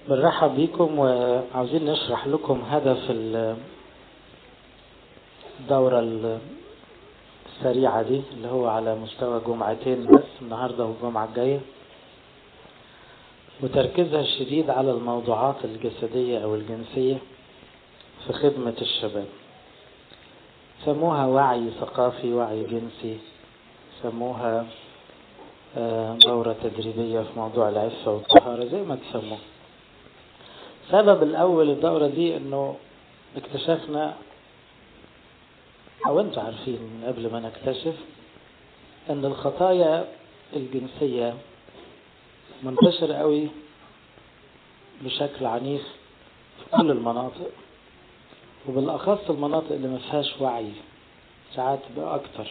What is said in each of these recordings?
بنرحب بيكم وعاوزين نشرح لكم هدف الدورة السريعة دي اللي هو على مستوى جمعتين بس النهاردة والجمعة الجاية وتركيزها الشديد على الموضوعات الجسدية أو الجنسية في خدمة الشباب سموها وعي ثقافي وعي جنسي سموها دورة تدريبية في موضوع العفة والطهارة زي ما تسموه سبب الأول الدورة دي إنه اكتشفنا أو أنتوا عارفين من قبل ما نكتشف إن الخطايا الجنسية منتشرة قوي بشكل عنيف في كل المناطق وبالأخص المناطق اللي ما فيهاش وعي ساعات بقى أكتر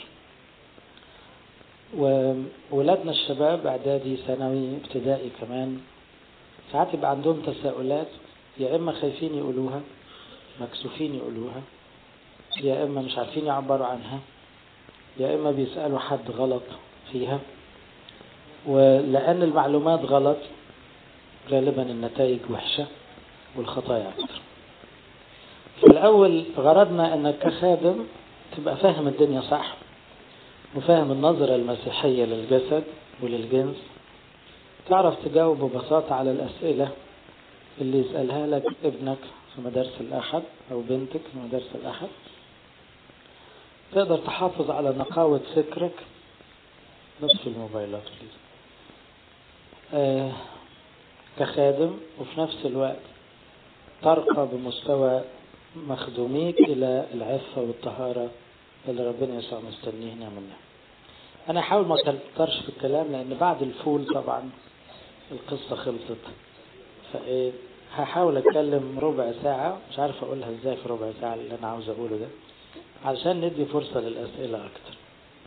وولادنا الشباب إعدادي ثانوي ابتدائي كمان ساعات يبقى عندهم تساؤلات يا إما خايفين يقولوها مكسوفين يقولوها يا إما مش عارفين يعبروا عنها يا إما بيسألوا حد غلط فيها ولأن المعلومات غلط غالبا النتائج وحشة والخطايا أكثر في الأول غرضنا أنك كخادم تبقى فاهم الدنيا صح وفاهم النظرة المسيحية للجسد وللجنس تعرف تجاوب ببساطة على الأسئلة اللي يسألها لك ابنك في مدارس الأحد أو بنتك في مدارس الأحد تقدر تحافظ على نقاوة فكرك بس في الموبايلات بليز آه كخادم وفي نفس الوقت ترقى بمستوى مخدوميك إلى العفة والطهارة اللي ربنا يسوع مستنيهنا منها أنا أحاول ما أكترش في الكلام لأن بعد الفول طبعا القصة خلصت فإيه هحاول أتكلم ربع ساعة مش عارف أقولها إزاي في ربع ساعة اللي أنا عاوز أقوله ده علشان ندي فرصة للأسئلة أكتر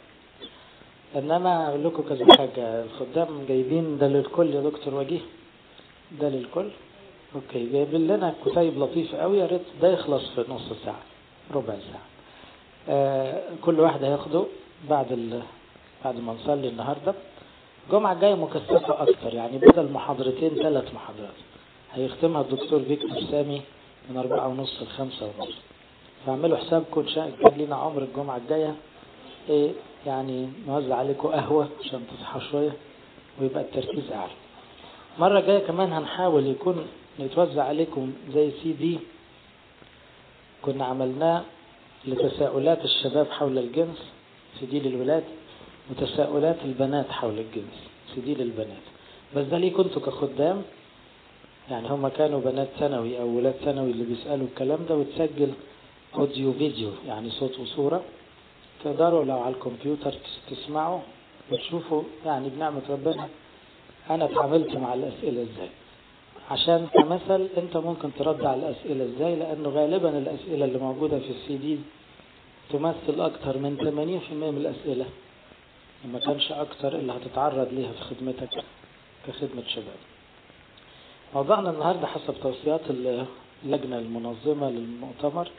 إنما أقول لكم كذا حاجة الخدام جايبين ده للكل يا دكتور وجيه ده للكل أوكي جايبين لنا كتيب لطيف قوي يا ريت ده يخلص في نص ساعة ربع ساعة آه كل واحد هياخده بعد ال... بعد ما نصلي النهارده الجمعة الجاية مكثفة أكتر يعني بدل محاضرتين ثلاث محاضرات هيختمها الدكتور فيكتور سامي من أربعة ونص لخمسة ونص فاعملوا حسابكم إن شاء الله لنا عمر الجمعة الجاية إيه يعني نوزع عليكم قهوة عشان تصحوا شوية ويبقى التركيز أعلى مرة جاية كمان هنحاول يكون يتوزع عليكم زي سي دي كنا عملناه لتساؤلات الشباب حول الجنس سي دي للولاد وتساؤلات البنات حول الجنس سي دي للبنات بس ده ليه كنتوا كخدام يعني هم كانوا بنات ثانوي او ولاد ثانوي اللي بيسالوا الكلام ده وتسجل اوديو فيديو يعني صوت وصوره تقدروا لو على الكمبيوتر تسمعوا وتشوفوا يعني بنعمه ربنا انا اتعاملت مع الاسئله ازاي عشان كمثل انت ممكن ترد على الاسئله ازاي لانه غالبا الاسئله اللي موجوده في السي دي تمثل اكثر من 80% من الاسئله ما كانش اكثر اللي هتتعرض ليها في خدمتك كخدمه شباب موضوعنا النهارده حسب توصيات اللجنه المنظمه للمؤتمر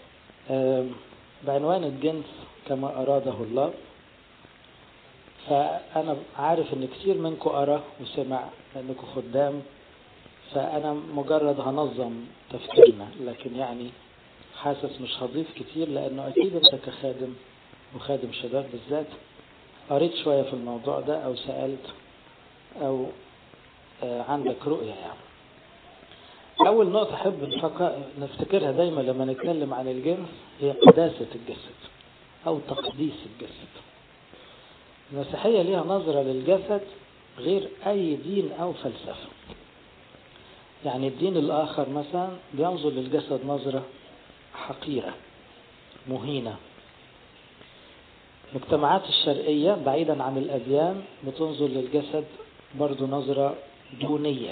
بعنوان الجنس كما اراده الله فانا عارف ان كتير منكم قرا وسمع انكم خدام فأنا مجرد هنظم تفكيرنا لكن يعني حاسس مش هضيف كتير لأنه أكيد أنت كخادم وخادم شباب بالذات قريت شوية في الموضوع ده أو سألت أو عندك رؤية يعني أول نقطة أحب نفتكرها دايما لما نتكلم عن الجنس هي قداسة الجسد أو تقديس الجسد المسيحية ليها نظرة للجسد غير أي دين أو فلسفة يعني الدين الآخر مثلا بينظر للجسد نظرة حقيرة مهينة المجتمعات الشرقية بعيدا عن الأديان بتنظر للجسد برضو نظرة دونية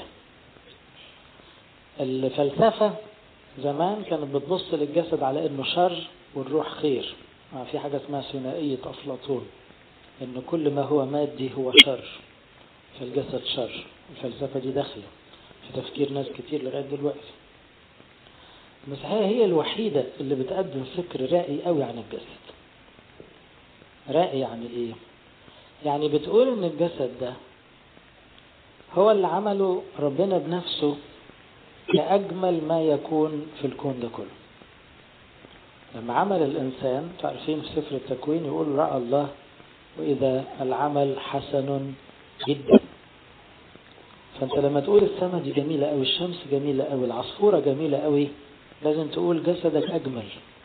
الفلسفة زمان كانت بتبص للجسد على انه شر والروح خير في حاجة اسمها ثنائية أفلاطون ان كل ما هو مادي هو شر فالجسد شر الفلسفة دي داخله في تفكير ناس كتير لغاية دلوقتي المسيحية هي الوحيدة اللي بتقدم فكر رائي قوي عن الجسد رائي يعني ايه يعني بتقول ان الجسد ده هو اللي عمله ربنا بنفسه كأجمل ما يكون في الكون ده كله لما عمل الإنسان تعرفين في سفر التكوين يقول رأى الله وإذا العمل حسن جدا فأنت لما تقول السماء دي جميلة أوي الشمس جميلة أوي العصفورة جميلة أوي لازم تقول جسدك أجمل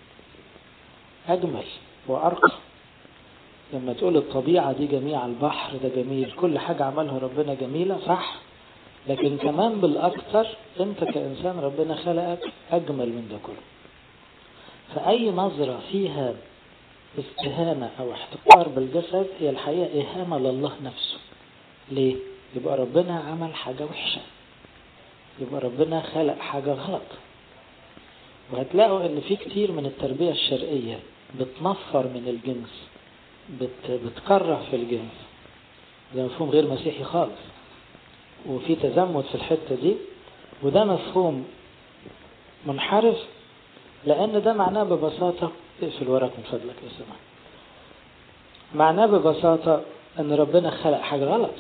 أجمل وأرقى لما تقول الطبيعة دي جميع البحر ده جميل كل حاجة عملها ربنا جميلة صح لكن كمان بالأكثر أنت كإنسان ربنا خلقك أجمل من ده كله فأي نظرة فيها استهانة أو احتقار بالجسد هي الحقيقة إهانة لله نفسه ليه؟ يبقى ربنا عمل حاجة وحشة يبقى ربنا خلق حاجة غلط وهتلاقوا ان في كتير من التربية الشرقية بتنفر من الجنس بت بتكره في الجنس ده مفهوم غير مسيحي خالص وفي تزمت في الحتة دي وده مفهوم منحرف لأن ده معناه ببساطة اقفل وراك من فضلك يا سماح معناه ببساطة أن ربنا خلق حاجة غلط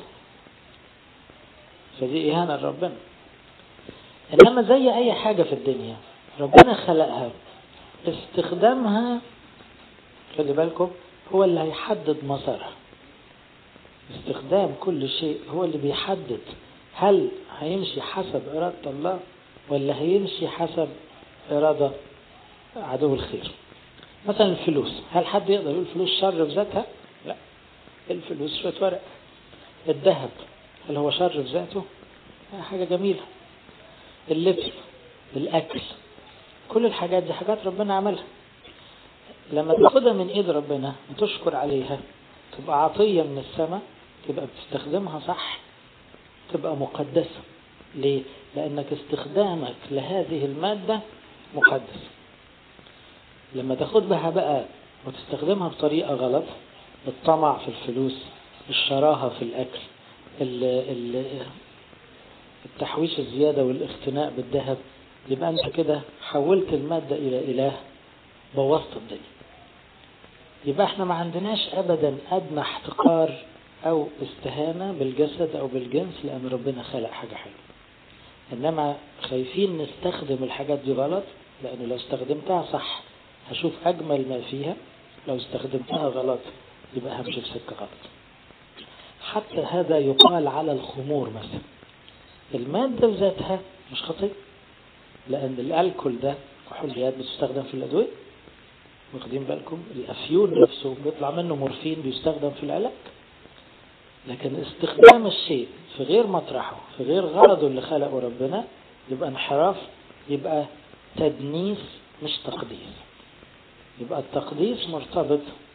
فدي إهانة لربنا إنما زي أي حاجة في الدنيا ربنا خلقها استخدامها خلي بالكم هو اللي هيحدد مسارها استخدام كل شيء هو اللي بيحدد هل هيمشي حسب إرادة الله ولا هيمشي حسب إرادة عدو الخير مثلا الفلوس هل حد يقدر يقول الفلوس شر في ذاتها لا الفلوس شوية ورق الذهب هل هو شر في ذاته حاجة جميلة اللبس الأكل كل الحاجات دي حاجات ربنا عملها لما تاخدها من ايد ربنا وتشكر عليها تبقى عطية من السماء تبقى بتستخدمها صح تبقى مقدسة ليه؟ لأنك استخدامك لهذه المادة مقدس لما تاخدها بقى وتستخدمها بطريقة غلط الطمع في الفلوس الشراهة في الأكل ال ال التحويش الزيادة والاختناء بالذهب يبقى أنت كده حولت المادة إلى إله بوظت الدنيا يبقى احنا ما عندناش أبدا أدنى احتقار أو استهانة بالجسد أو بالجنس لأن ربنا خلق حاجة حلوة إنما خايفين نستخدم الحاجات دي غلط لأنه لو استخدمتها صح هشوف أجمل ما فيها لو استخدمتها غلط يبقى همشي في سكة غلط حتى هذا يقال على الخمور مثلا المادة بذاتها مش خطية لأن الألكول ده كحوليات بتستخدم في الأدوية واخدين بالكم الأفيون نفسه بيطلع منه مورفين بيستخدم في العلاج لكن استخدام الشيء في غير مطرحه في غير غرضه اللي خلقه ربنا يبقى انحراف يبقى تدنيس مش تقديس يبقى التقديس مرتبط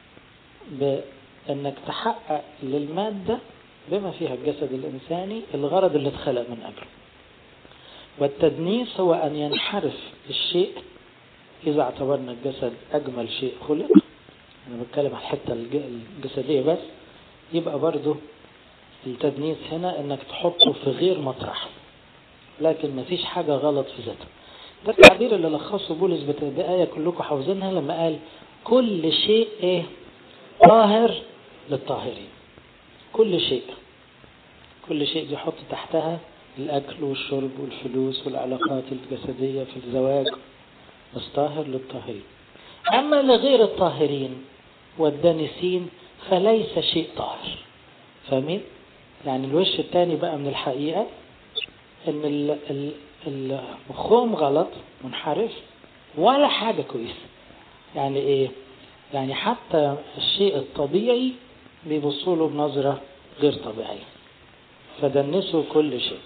بأنك تحقق للمادة بما فيها الجسد الإنساني الغرض اللي اتخلق من أجله والتدنيس هو أن ينحرف الشيء إذا اعتبرنا الجسد أجمل شيء خلق أنا بتكلم على الحتة الجسدية بس يبقى برضه التدنيس هنا أنك تحطه في غير مطرح لكن ما فيش حاجة غلط في ذاته ده التعبير اللي لخصه بولس بآية كلكم حافظينها لما قال كل شيء ايه طاهر للطاهرين كل شيء كل شيء يحط تحتها الأكل والشرب والفلوس والعلاقات الجسدية في الزواج بس طاهر للطاهرين أما لغير الطاهرين والدانسين فليس شيء طاهر فاهمين؟ يعني الوش الثاني بقى من الحقيقة ان المخهم غلط منحرف ولا حاجة كويسة يعني ايه يعني حتى الشيء الطبيعي بيبصوا له بنظرة غير طبيعية فدنسوا كل شيء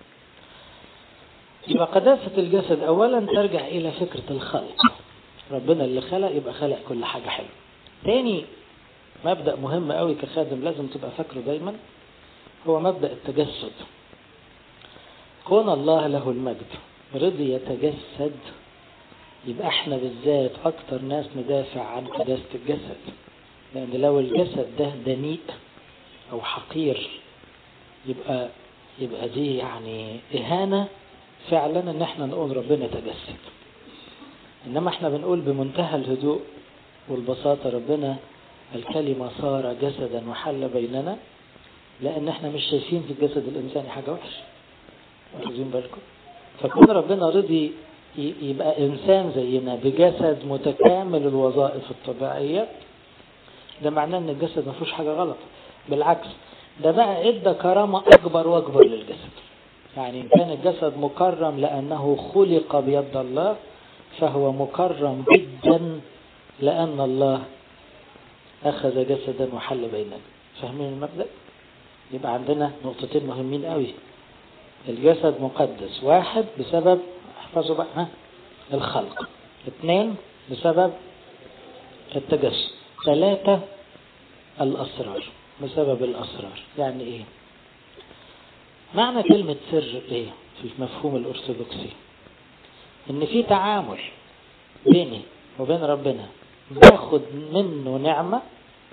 يبقى قداسة الجسد أولا ترجع إلى فكرة الخلق ربنا اللي خلق يبقى خلق كل حاجة حلوة تاني مبدأ مهم قوي كخادم لازم تبقى فاكره دايما هو مبدأ التجسد كون الله له المجد رضي يتجسد يبقى احنا بالذات اكتر ناس ندافع عن قداسة الجسد لان لو الجسد ده دنيء او حقير يبقى يبقى دي يعني اهانة فعلا ان احنا نقول ربنا تجسد انما احنا بنقول بمنتهى الهدوء والبساطة ربنا الكلمة صار جسدا وحل بيننا لان احنا مش شايفين في الجسد الانساني حاجة وحشة واخدين بالكم فكون ربنا رضي يبقى إنسان زينا بجسد متكامل الوظائف الطبيعية ده معناه إن الجسد ما فيهوش حاجة غلط بالعكس ده بقى ادى كرامة أكبر وأكبر للجسد يعني إن كان الجسد مكرم لأنه خلق بيد الله فهو مكرم جدا لأن الله أخذ جسدا وحل بيننا فاهمين المبدأ؟ يبقى عندنا نقطتين مهمين قوي الجسد مقدس واحد بسبب احفظوا بقى ها الخلق اثنين بسبب التجسد ثلاثة الأسرار بسبب الأسرار يعني إيه معنى كلمة سر إيه في المفهوم الأرثوذكسي إن في تعامل بيني وبين ربنا باخد منه نعمة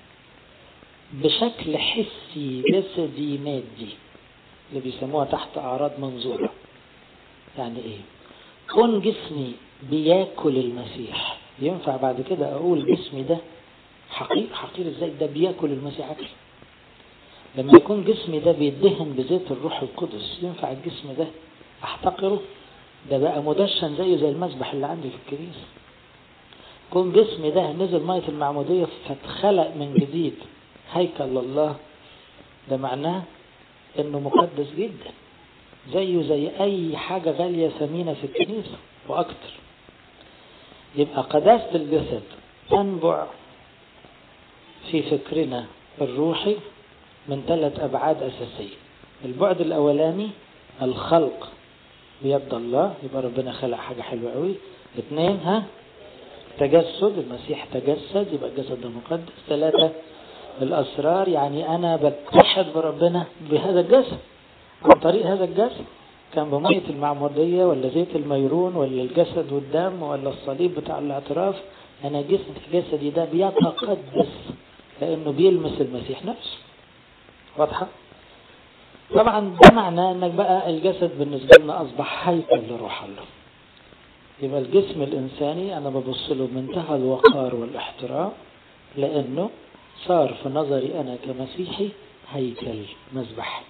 بشكل حسي جسدي مادي اللي بيسموها تحت أعراض منظورة يعني إيه كون جسمي بياكل المسيح ينفع بعد كده أقول جسمي ده حقير حقير إزاي ده بياكل المسيح أكل لما يكون جسمي ده بيدهن بزيت الروح القدس ينفع الجسم ده أحتقره ده بقى مدشن زيه زي المسبح اللي عندي في الكنيسة كون جسمي ده نزل مية المعمودية فاتخلق من جديد هيكل الله ده معناه انه مقدس جدا زيه زي اي حاجة غالية ثمينة في الكنيسة واكتر يبقى قداسة الجسد تنبع في فكرنا الروحي من ثلاث ابعاد اساسية البعد الاولاني الخلق بيد الله يبقى ربنا خلق حاجة حلوة قوي اثنين ها تجسد المسيح تجسد يبقى الجسد ده مقدس ثلاثة الأسرار يعني أنا بتحد بربنا بهذا الجسد عن طريق هذا الجسد كان بمية المعمودية ولا زيت الميرون ولا الجسد والدم ولا الصليب بتاع الاعتراف أنا جسد جسدي ده بيتقدس لأنه بيلمس المسيح نفسه واضحة؟ طبعا ده معناه انك بقى الجسد بالنسبة لنا أصبح هيكل لروح الله يبقى الجسم الإنساني أنا ببص له بمنتهى الوقار والاحترام لأنه صار في نظري أنا كمسيحي هيكل مذبح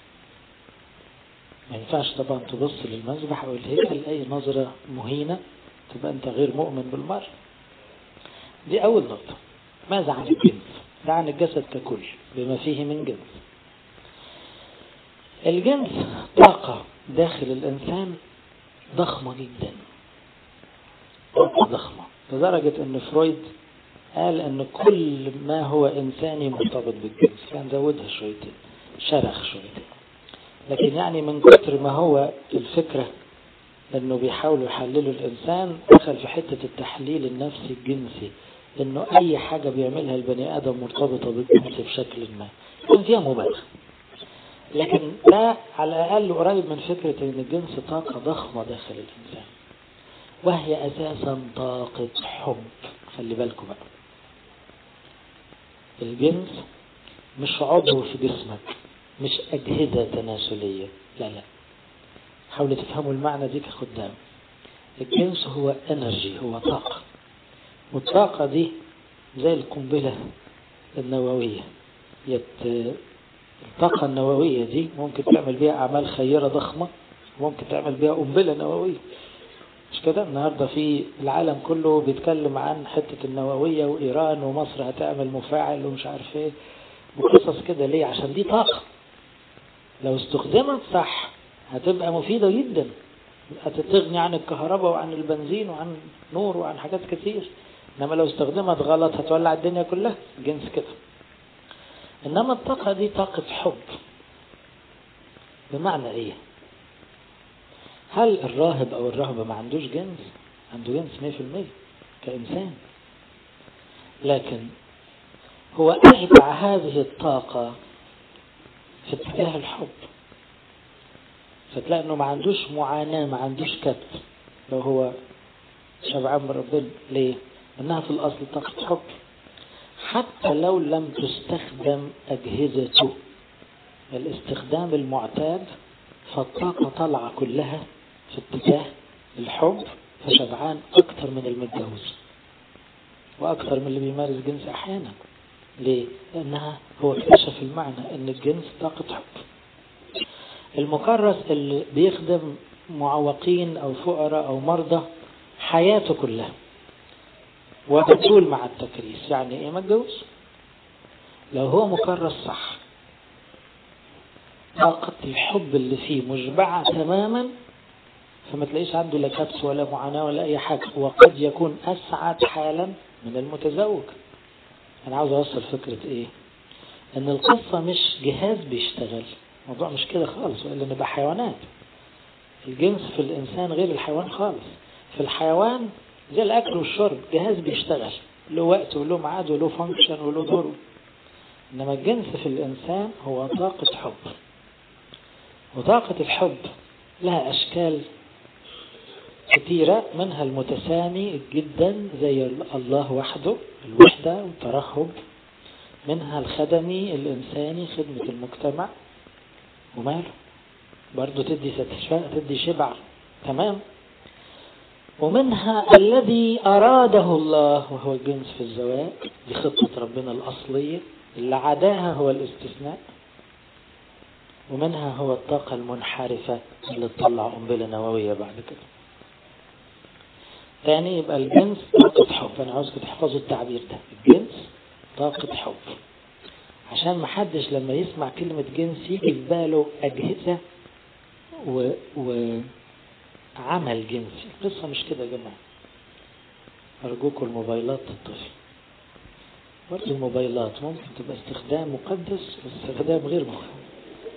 ما ينفعش طبعا تبص للمذبح أو الهيكل أي نظرة مهينة تبقى أنت غير مؤمن بالمرء دي أول نقطة ماذا عن الجنس ده عن الجسد ككل بما فيه من جنس الجنس طاقة داخل الإنسان ضخمة جدا طاقة ضخمة لدرجة أن فرويد قال أن كل ما هو إنساني مرتبط بالجنس كان زودها شويتين شرخ شويتين لكن يعني من كتر ما هو الفكرة أنه بيحاولوا يحللوا الإنسان دخل في حتة التحليل النفسي الجنسي أنه أي حاجة بيعملها البني آدم مرتبطة بالجنس بشكل ما كان فيها مبالغة لكن ده على الأقل قريب من فكرة أن الجنس طاقة ضخمة داخل الإنسان وهي أساسا طاقة حب خلي بالكم بقى الجنس مش عضو في جسمك مش أجهزة تناسلية لا لا حاولوا تفهموا المعنى دي كخدام الجنس هو انرجي هو طاقة والطاقة دي زي القنبلة النووية يت... الطاقة النووية دي ممكن تعمل بيها أعمال خيرة ضخمة ممكن تعمل بيها قنبلة نووية مش كده النهاردة في العالم كله بيتكلم عن حتة النووية وإيران ومصر هتعمل مفاعل ومش عارف ايه وقصص كده ليه عشان دي طاقة لو استخدمت صح هتبقى مفيدة جدا هتتغني عن الكهرباء وعن البنزين وعن نور وعن حاجات كتير انما لو استخدمت غلط هتولع الدنيا كلها جنس كده انما الطاقة دي طاقة حب بمعنى ايه هل الراهب او الراهبة ما عندوش جنس عنده جنس 100% كإنسان لكن هو أجمع هذه الطاقة في اتجاه الحب فتلاقي انه ما عندوش معاناة ما عندوش كبت لو هو شبعان من ربنا ليه؟ انها في الاصل طاقة حب حتى لو لم تستخدم اجهزته الاستخدام المعتاد فالطاقة طالعة كلها في اتجاه الحب فشبعان اكتر من المتجوز واكتر من اللي بيمارس جنس احيانا ليه؟ لانها هو اكتشف المعنى ان الجنس طاقة حب المكرس اللي بيخدم معوقين أو فقراء أو مرضى حياته كلها وبتول مع التكريس يعني ايه ما اتجوز لو هو مكرس صح طاقة الحب اللي فيه مشبعة تماما فما تلاقيش عنده لا كبس ولا معاناة ولا أي حاجة وقد يكون أسعد حالا من المتزوج أنا عاوز أوصل فكرة إيه إن القصة مش جهاز بيشتغل الموضوع مش كده خالص وإلا نبقى حيوانات الجنس في الإنسان غير الحيوان خالص في الحيوان زي الأكل والشرب جهاز بيشتغل له وقت وله ميعاد وله فانكشن وله دور إنما الجنس في الإنسان هو طاقة حب وطاقة الحب لها أشكال كثيرة منها المتسامي جدا زي الله وحده الوحدة والترهب منها الخدمي الإنساني خدمة المجتمع وماله برضه تدي تدي شبع تمام ومنها الذي أراده الله وهو الجنس في الزواج دي خطة ربنا الأصلية اللي عداها هو الاستثناء ومنها هو الطاقة المنحرفة اللي تطلع قنبلة نووية بعد كده تاني يبقى الجنس طاقة حب أنا عاوزكم تحفظوا التعبير ده الجنس طاقة حب عشان محدش لما يسمع كلمة جنس يجي في باله أجهزة و... وعمل جنسي القصة مش كده يا جماعة أرجوكم الموبايلات تطفي برضه الموبايلات ممكن تبقى استخدام مقدس واستخدام غير مقدس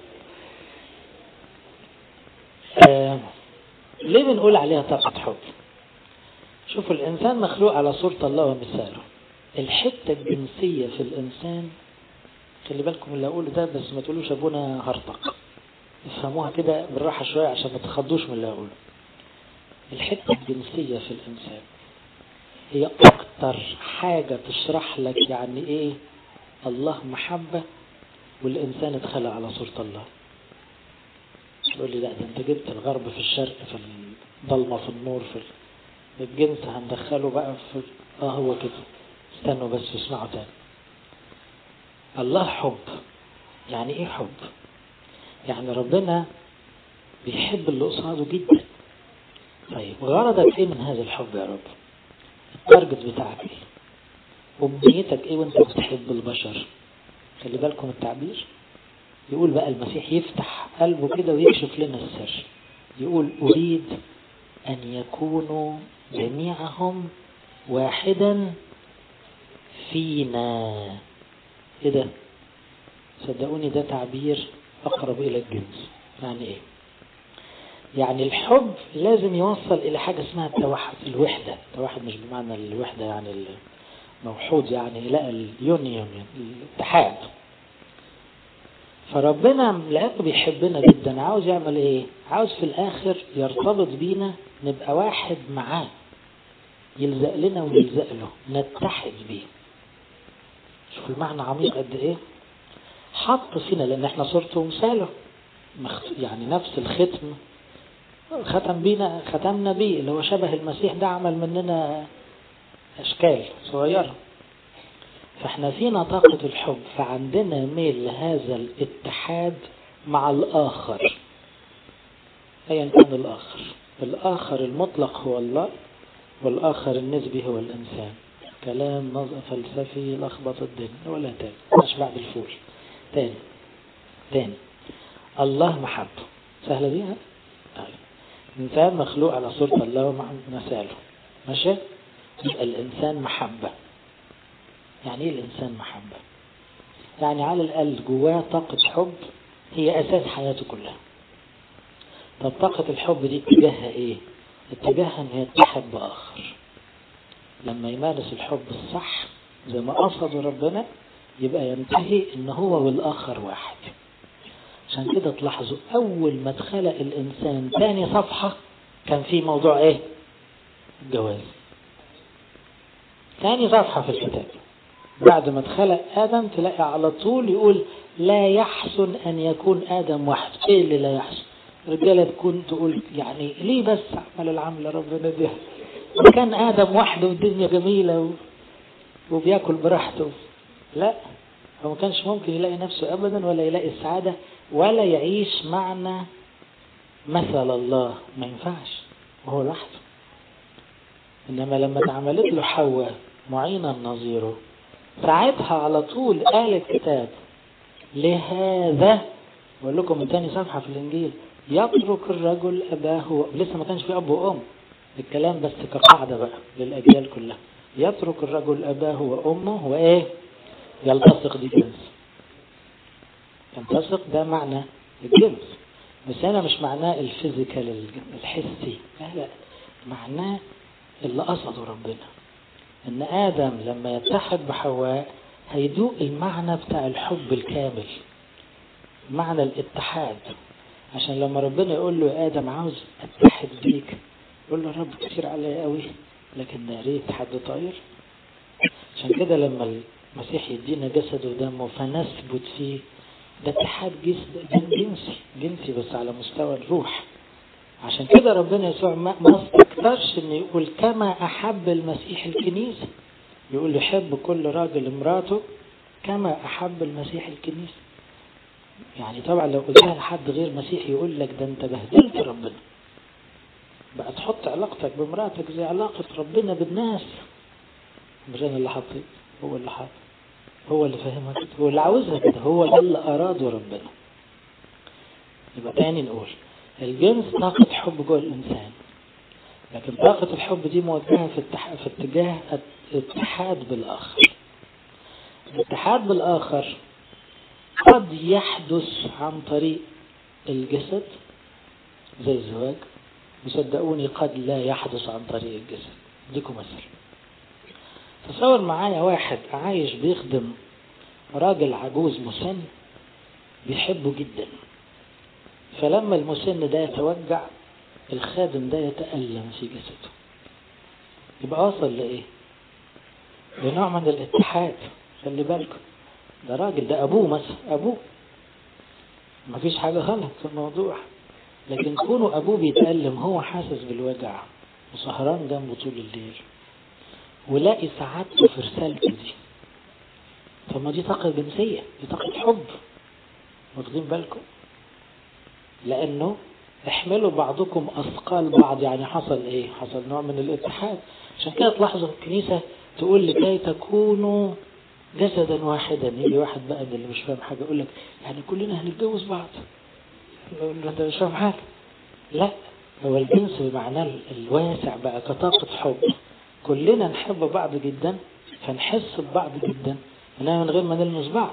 آه ليه بنقول عليها طاقة حب شوفوا الإنسان مخلوق على صورة الله ومثاله الحتة الجنسية في الإنسان خلي بالكم اللي أقوله ده بس ما تقولوش أبونا هرطق افهموها كده بالراحة شوية عشان ما تخضوش من اللي أقوله الحتة الجنسية في الإنسان هي أكتر حاجة تشرح لك يعني إيه الله محبة والإنسان اتخلق على صورة الله تقول لي لا ده انت جبت الغرب في الشرق في الضلمة في النور في الجنس هندخله بقى في اه هو كده استنوا بس اسمعوا تاني الله حب يعني ايه حب يعني ربنا بيحب اللي قصاده جدا طيب غرضك ايه من هذا الحب يا رب التارجت بتاعك ايه وبنيتك ايه وانت بتحب البشر خلي بالكم التعبير يقول بقى المسيح يفتح قلبه كده ويكشف لنا السر يقول أريد أن يكونوا جميعهم واحدا فينا ايه ده صدقوني ده تعبير أقرب إلى الجنس يعني إيه يعني الحب لازم يوصل إلى حاجة اسمها التوحد الوحدة التوحد مش بمعنى الوحدة يعني الموحود يعني لا اليونيون الاتحاد فربنا لأنه بيحبنا جدا عاوز يعمل ايه عاوز في الاخر يرتبط بينا نبقى واحد معاه يلزق لنا ويلزق له نتحد بيه شوف المعنى عميق قد ايه حط فينا لان احنا صورته ومثاله يعني نفس الختم ختم بينا ختمنا بيه اللي هو شبه المسيح ده عمل مننا اشكال صغيره فاحنا فينا طاقة الحب فعندنا ميل لهذا الاتحاد مع الآخر أيا كان الآخر الآخر المطلق هو الله والآخر النسبي هو الإنسان كلام نظر فلسفي لخبط الدنيا ولا تاني مش بعد الفول تاني تاني الله محبة سهلة دي ها؟ طيب الإنسان مخلوق على صورة الله ومثاله ماشي يبقى الإنسان محبة يعني ايه الانسان محبة يعني على الاقل جواه طاقة حب هي اساس حياته كلها طب طاقة الحب دي اتجاهها ايه اتجاهها ان هي تحب باخر لما يمارس الحب الصح زي ما قصد ربنا يبقى ينتهي ان هو والاخر واحد عشان كده تلاحظوا اول ما اتخلق الانسان تاني صفحة كان في موضوع ايه الجواز تاني صفحة في الكتاب بعد ما اتخلق آدم تلاقي على طول يقول لا يحسن أن يكون آدم وحده إيه اللي لا يحسن الرجالة تكون تقول يعني ليه بس عمل العمل ربنا دي كان آدم وحده والدنيا جميلة و... وبياكل براحته لا هو ما كانش ممكن يلاقي نفسه أبدا ولا يلاقي السعادة ولا يعيش معنى مثل الله ما ينفعش وهو لوحده إنما لما اتعملت له حواء معينا نظيره ساعتها على طول قال الكتاب لهذا بقول لكم من تاني صفحة في الإنجيل يترك الرجل أباه لسه ما كانش في أب وأم الكلام بس كقاعدة بقى للأجيال كلها يترك الرجل أباه وأمه وإيه يلتصق دي جنس يلتصق ده معنى الجنس بس هنا مش معناه الفيزيكال الحسي لا لا معناه اللي قصده ربنا ان ادم لما يتحد بحواء هيدوق المعنى بتاع الحب الكامل معنى الاتحاد عشان لما ربنا يقول له يا ادم عاوز اتحد بيك يقول له رب كتير عليا قوي لكن يا ريت حد طاير عشان كده لما المسيح يدينا جسد ودمه فنثبت فيه ده اتحاد جنسي جنسي بس على مستوى الروح عشان كده ربنا يسوع ما استكترش انه يقول كما احب المسيح الكنيسه يقول يحب كل راجل امراته كما احب المسيح الكنيسه يعني طبعا لو قلتها لحد غير مسيحي يقول لك ده انت بهدلت ربنا بقى تحط علاقتك بمراتك زي علاقة ربنا بالناس مش انا اللي حطيت هو اللي حاط هو اللي فاهمها كده هو اللي عاوزها كده هو ده اللي اراده ربنا يبقى تاني نقول الجنس طاقة حب جوه الإنسان لكن طاقة الحب دي موجهة في, التح... في اتجاه الاتحاد بالآخر الاتحاد بالآخر قد يحدث عن طريق الجسد زي الزواج وصدقوني قد لا يحدث عن طريق الجسد اديكم مثل تصور معايا واحد عايش بيخدم راجل عجوز مسن بيحبه جدا فلما المسن ده يتوجع الخادم ده يتألم في جسده يبقى وصل لإيه لنوع من الاتحاد خلي بالكم ده راجل ده أبوه مثلا أبوه مفيش حاجة غلط في الموضوع لكن كونه أبوه بيتألم هو حاسس بالوجع وسهران جنبه طول الليل ولاقي سعادته في رسالته دي طب ما دي طاقة جنسية دي طاقة حب واخدين بالكم لأنه احملوا بعضكم أثقال بعض يعني حصل إيه حصل نوع من الاتحاد عشان كده تلاحظوا الكنيسة تقول لكي تكونوا جسدا واحدا يجي واحد بقى من اللي مش فاهم حاجة يقول لك يعني كلنا هنتجوز بعض انت مش فاهم حاجة لا هو الجنس بمعناه الواسع بقى كطاقة حب كلنا نحب بعض جدا فنحس ببعض جدا انما من غير ما نلمس بعض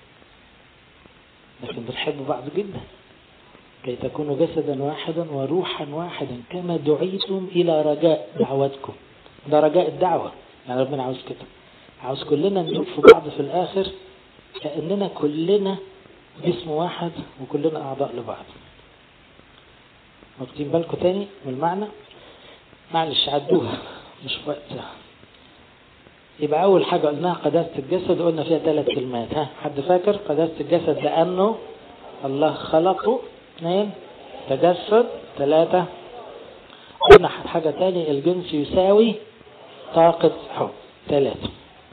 لكن بنحب بعض جدا كي تكونوا جسدا واحدا وروحا واحدا كما دعيتم إلى رجاء دعوتكم ده رجاء الدعوة يعني ربنا عاوز كده عاوز كلنا ندوب في بعض في الآخر كأننا كلنا جسم واحد وكلنا أعضاء لبعض واخدين بالكم تاني من المعنى معلش عدوها مش وقتها يبقى أول حاجة قلناها قداسة الجسد قلنا فيها ثلاث كلمات ها حد فاكر قداسة الجسد لأنه الله خلقه اثنين تجسد ثلاثة قلنا حاجة تاني الجنس يساوي طاقة حب ثلاثة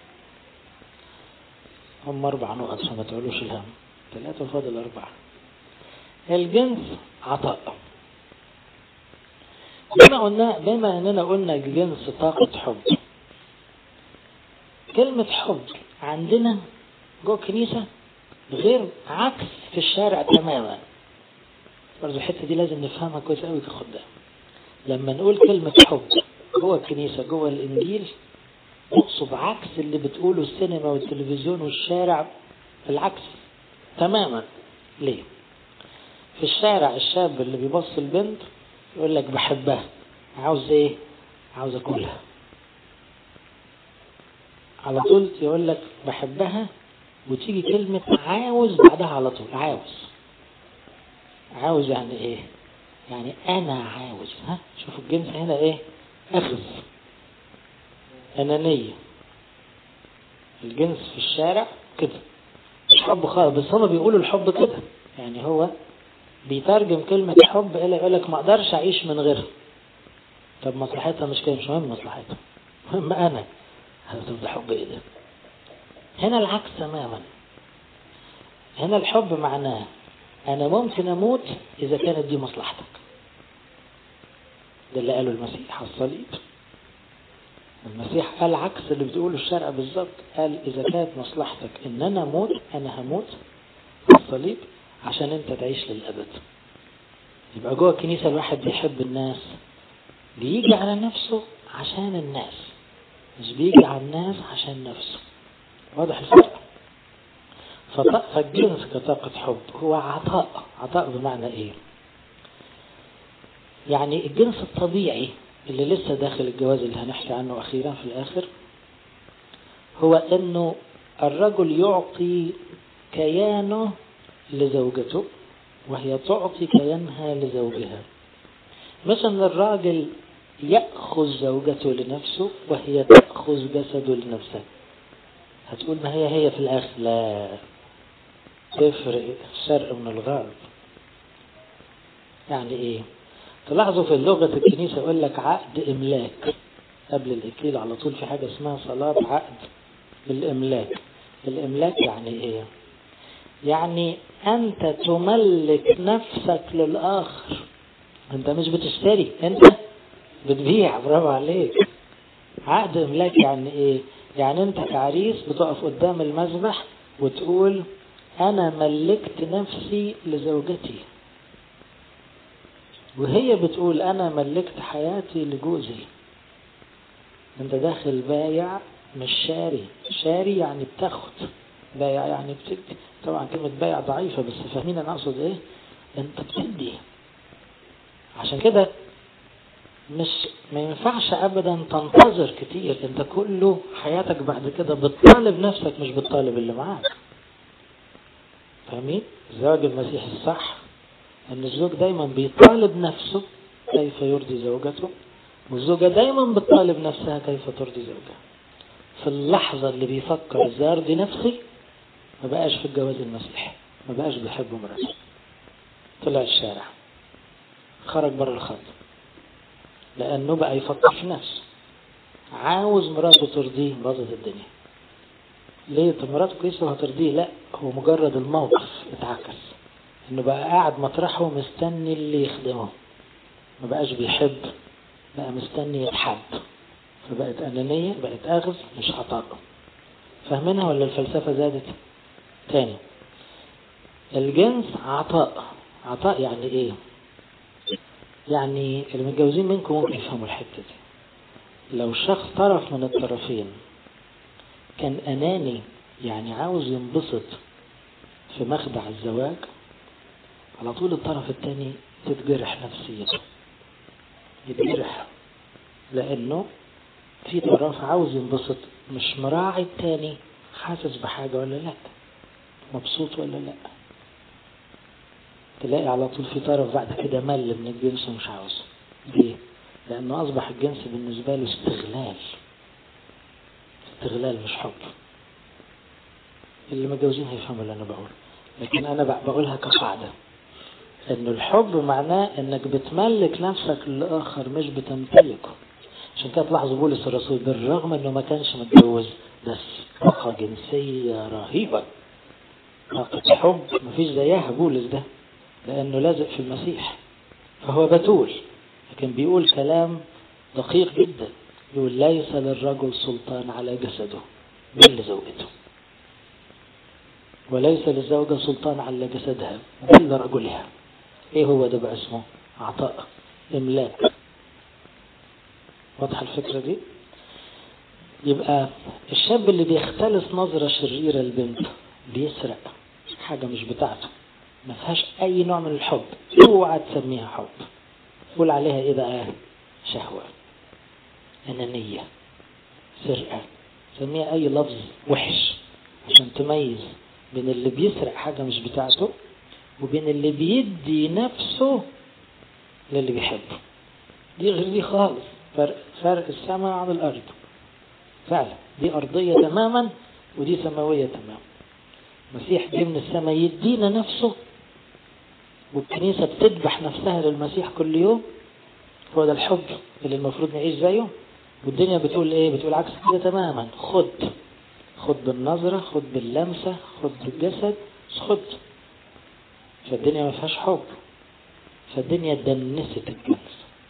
هم أربع نقط عشان ما تقولوش الهم ثلاثة فاضل أربعة الجنس عطاء بما قلنا بما اننا قلنا الجنس طاقة حب كلمة حب عندنا جوه الكنيسة غير عكس في الشارع تماما برضه الحتة دي لازم نفهمها كويس قوي كخدام لما نقول كلمة حب جوه الكنيسة جوه الإنجيل نقصد عكس اللي بتقوله السينما والتلفزيون والشارع العكس تماما ليه في الشارع الشاب اللي بيبص البنت يقول لك بحبها عاوز ايه عاوز اكلها على طول يقول لك بحبها وتيجي كلمة عاوز بعدها على طول عاوز عاوز يعني ايه يعني انا عاوز ها شوفوا الجنس هنا ايه اخذ انانية الجنس في الشارع كده مش حب خالص بس هما بيقولوا الحب كده يعني هو بيترجم كلمة حب إلى يقول لك ما أقدرش أعيش من غيرها طب مصلحتها مش كده مش مهم مصلحتها مهم أنا هتبقى حب إيه ده هنا العكس تماما هنا الحب معناه أنا ممكن أموت إذا كانت دي مصلحتك ده اللي قاله المسيح على الصليب المسيح قال عكس اللي بتقوله الشرع بالظبط قال إذا كانت مصلحتك إن أنا أموت أنا هموت على الصليب عشان أنت تعيش للأبد يبقى جوه الكنيسة الواحد بيحب الناس بيجي على نفسه عشان الناس مش بيجي على الناس عشان نفسه واضح الفرق فالجنس كطاقة حب هو عطاء عطاء بمعنى ايه يعني الجنس الطبيعي اللي لسه داخل الجواز اللي هنحكي عنه اخيرا في الاخر هو انه الرجل يعطي كيانه لزوجته وهي تعطي كيانها لزوجها مش ان الراجل يأخذ زوجته لنفسه وهي تأخذ جسده لنفسها هتقول ما هي هي في الآخر لا تفرق الشرق من الغرب يعني ايه تلاحظوا في لغة الكنيسة يقول لك عقد إملاك قبل الإكليل على طول في حاجة اسمها صلاة عقد الإملاك الإملاك يعني إيه يعني أنت تملك نفسك للآخر أنت مش بتشتري أنت بتبيع برافو عليك عقد إملاك يعني إيه يعني أنت كعريس بتقف قدام المذبح وتقول أنا ملكت نفسي لزوجتي وهي بتقول أنا ملكت حياتي لجوزي أنت داخل بايع مش شاري شاري يعني بتاخد بايع يعني بتدي طبعا كلمة بايع ضعيفة بس فاهمين أنا أقصد إيه أنت بتدي عشان كده مش ما ينفعش ابدا تنتظر كتير انت كله حياتك بعد كده بتطالب نفسك مش بتطالب اللي معاك فاهمين الزواج المسيحي الصح ان الزوج دايما بيطالب نفسه كيف يرضي زوجته والزوجة دايما بتطالب نفسها كيف ترضي زوجها في اللحظة اللي بيفكر ازاي ارضي نفسي ما بقاش في الجواز المسيحي ما بقاش بيحب مراته طلع الشارع خرج بره الخط لأنه بقى يفكر في نفسه عاوز مراته ترضيه باظت الدنيا ليه طب مراته كويسة وهترضيه لا هو مجرد الموقف اتعكس انه بقى قاعد مطرحه مستني اللي يخدمه ما بقاش بيحب بقى مستني يتحب فبقت أنانية بقت أخذ مش عطاء فاهمينها ولا الفلسفة زادت تاني الجنس عطاء عطاء يعني ايه يعني اللي متجوزين منكم ممكن يفهموا الحتة دي لو شخص طرف من الطرفين كان أناني يعني عاوز ينبسط في مخدع الزواج على طول الطرف الثاني تتجرح نفسيته يتجرح لأنه في طرف عاوز ينبسط مش مراعي التاني حاسس بحاجة ولا لا مبسوط ولا لا تلاقي على طول في طرف بعد كده مل من الجنس ومش عاوزه ليه؟ لأنه أصبح الجنس بالنسبة له استغلال استغلال مش حب اللي متجوزين هيفهموا اللي أنا بقوله لكن أنا بقولها كقاعدة إنه الحب معناه إنك بتملك نفسك للآخر مش بتمتلكه عشان كده تلاحظوا بولس الرسول بالرغم إنه ما كانش متجوز بس طاقة جنسية رهيبة طاقة حب مفيش زيها بولس ده لأنه لازق في المسيح فهو بتول لكن بيقول كلام دقيق جدا يقول ليس للرجل سلطان على جسده بل لزوجته وليس للزوجة سلطان على جسدها بل لرجلها ايه هو ده بقى اسمه عطاء املاك واضحة الفكرة دي يبقى الشاب اللي بيختلس نظرة شريرة البنت بيسرق حاجة مش بتاعته ما فيهاش اي نوع من الحب اوعى تسميها حب قول عليها ايه بقى شهوة انانية سرقة سميها اي لفظ وحش عشان تميز بين اللي بيسرق حاجة مش بتاعته وبين اللي بيدي نفسه للي بيحبه دي غير دي خالص فرق, فرق السماء عن الارض فعلا دي ارضية تماما ودي سماوية تماما المسيح جه من السماء يدينا نفسه والكنيسة بتذبح نفسها للمسيح كل يوم هو ده الحب اللي المفروض نعيش زيه والدنيا بتقول ايه بتقول عكس كده تماما خد خد بالنظرة خد باللمسة خد بالجسد خد فالدنيا ما فيهاش حب فالدنيا دنست الجنس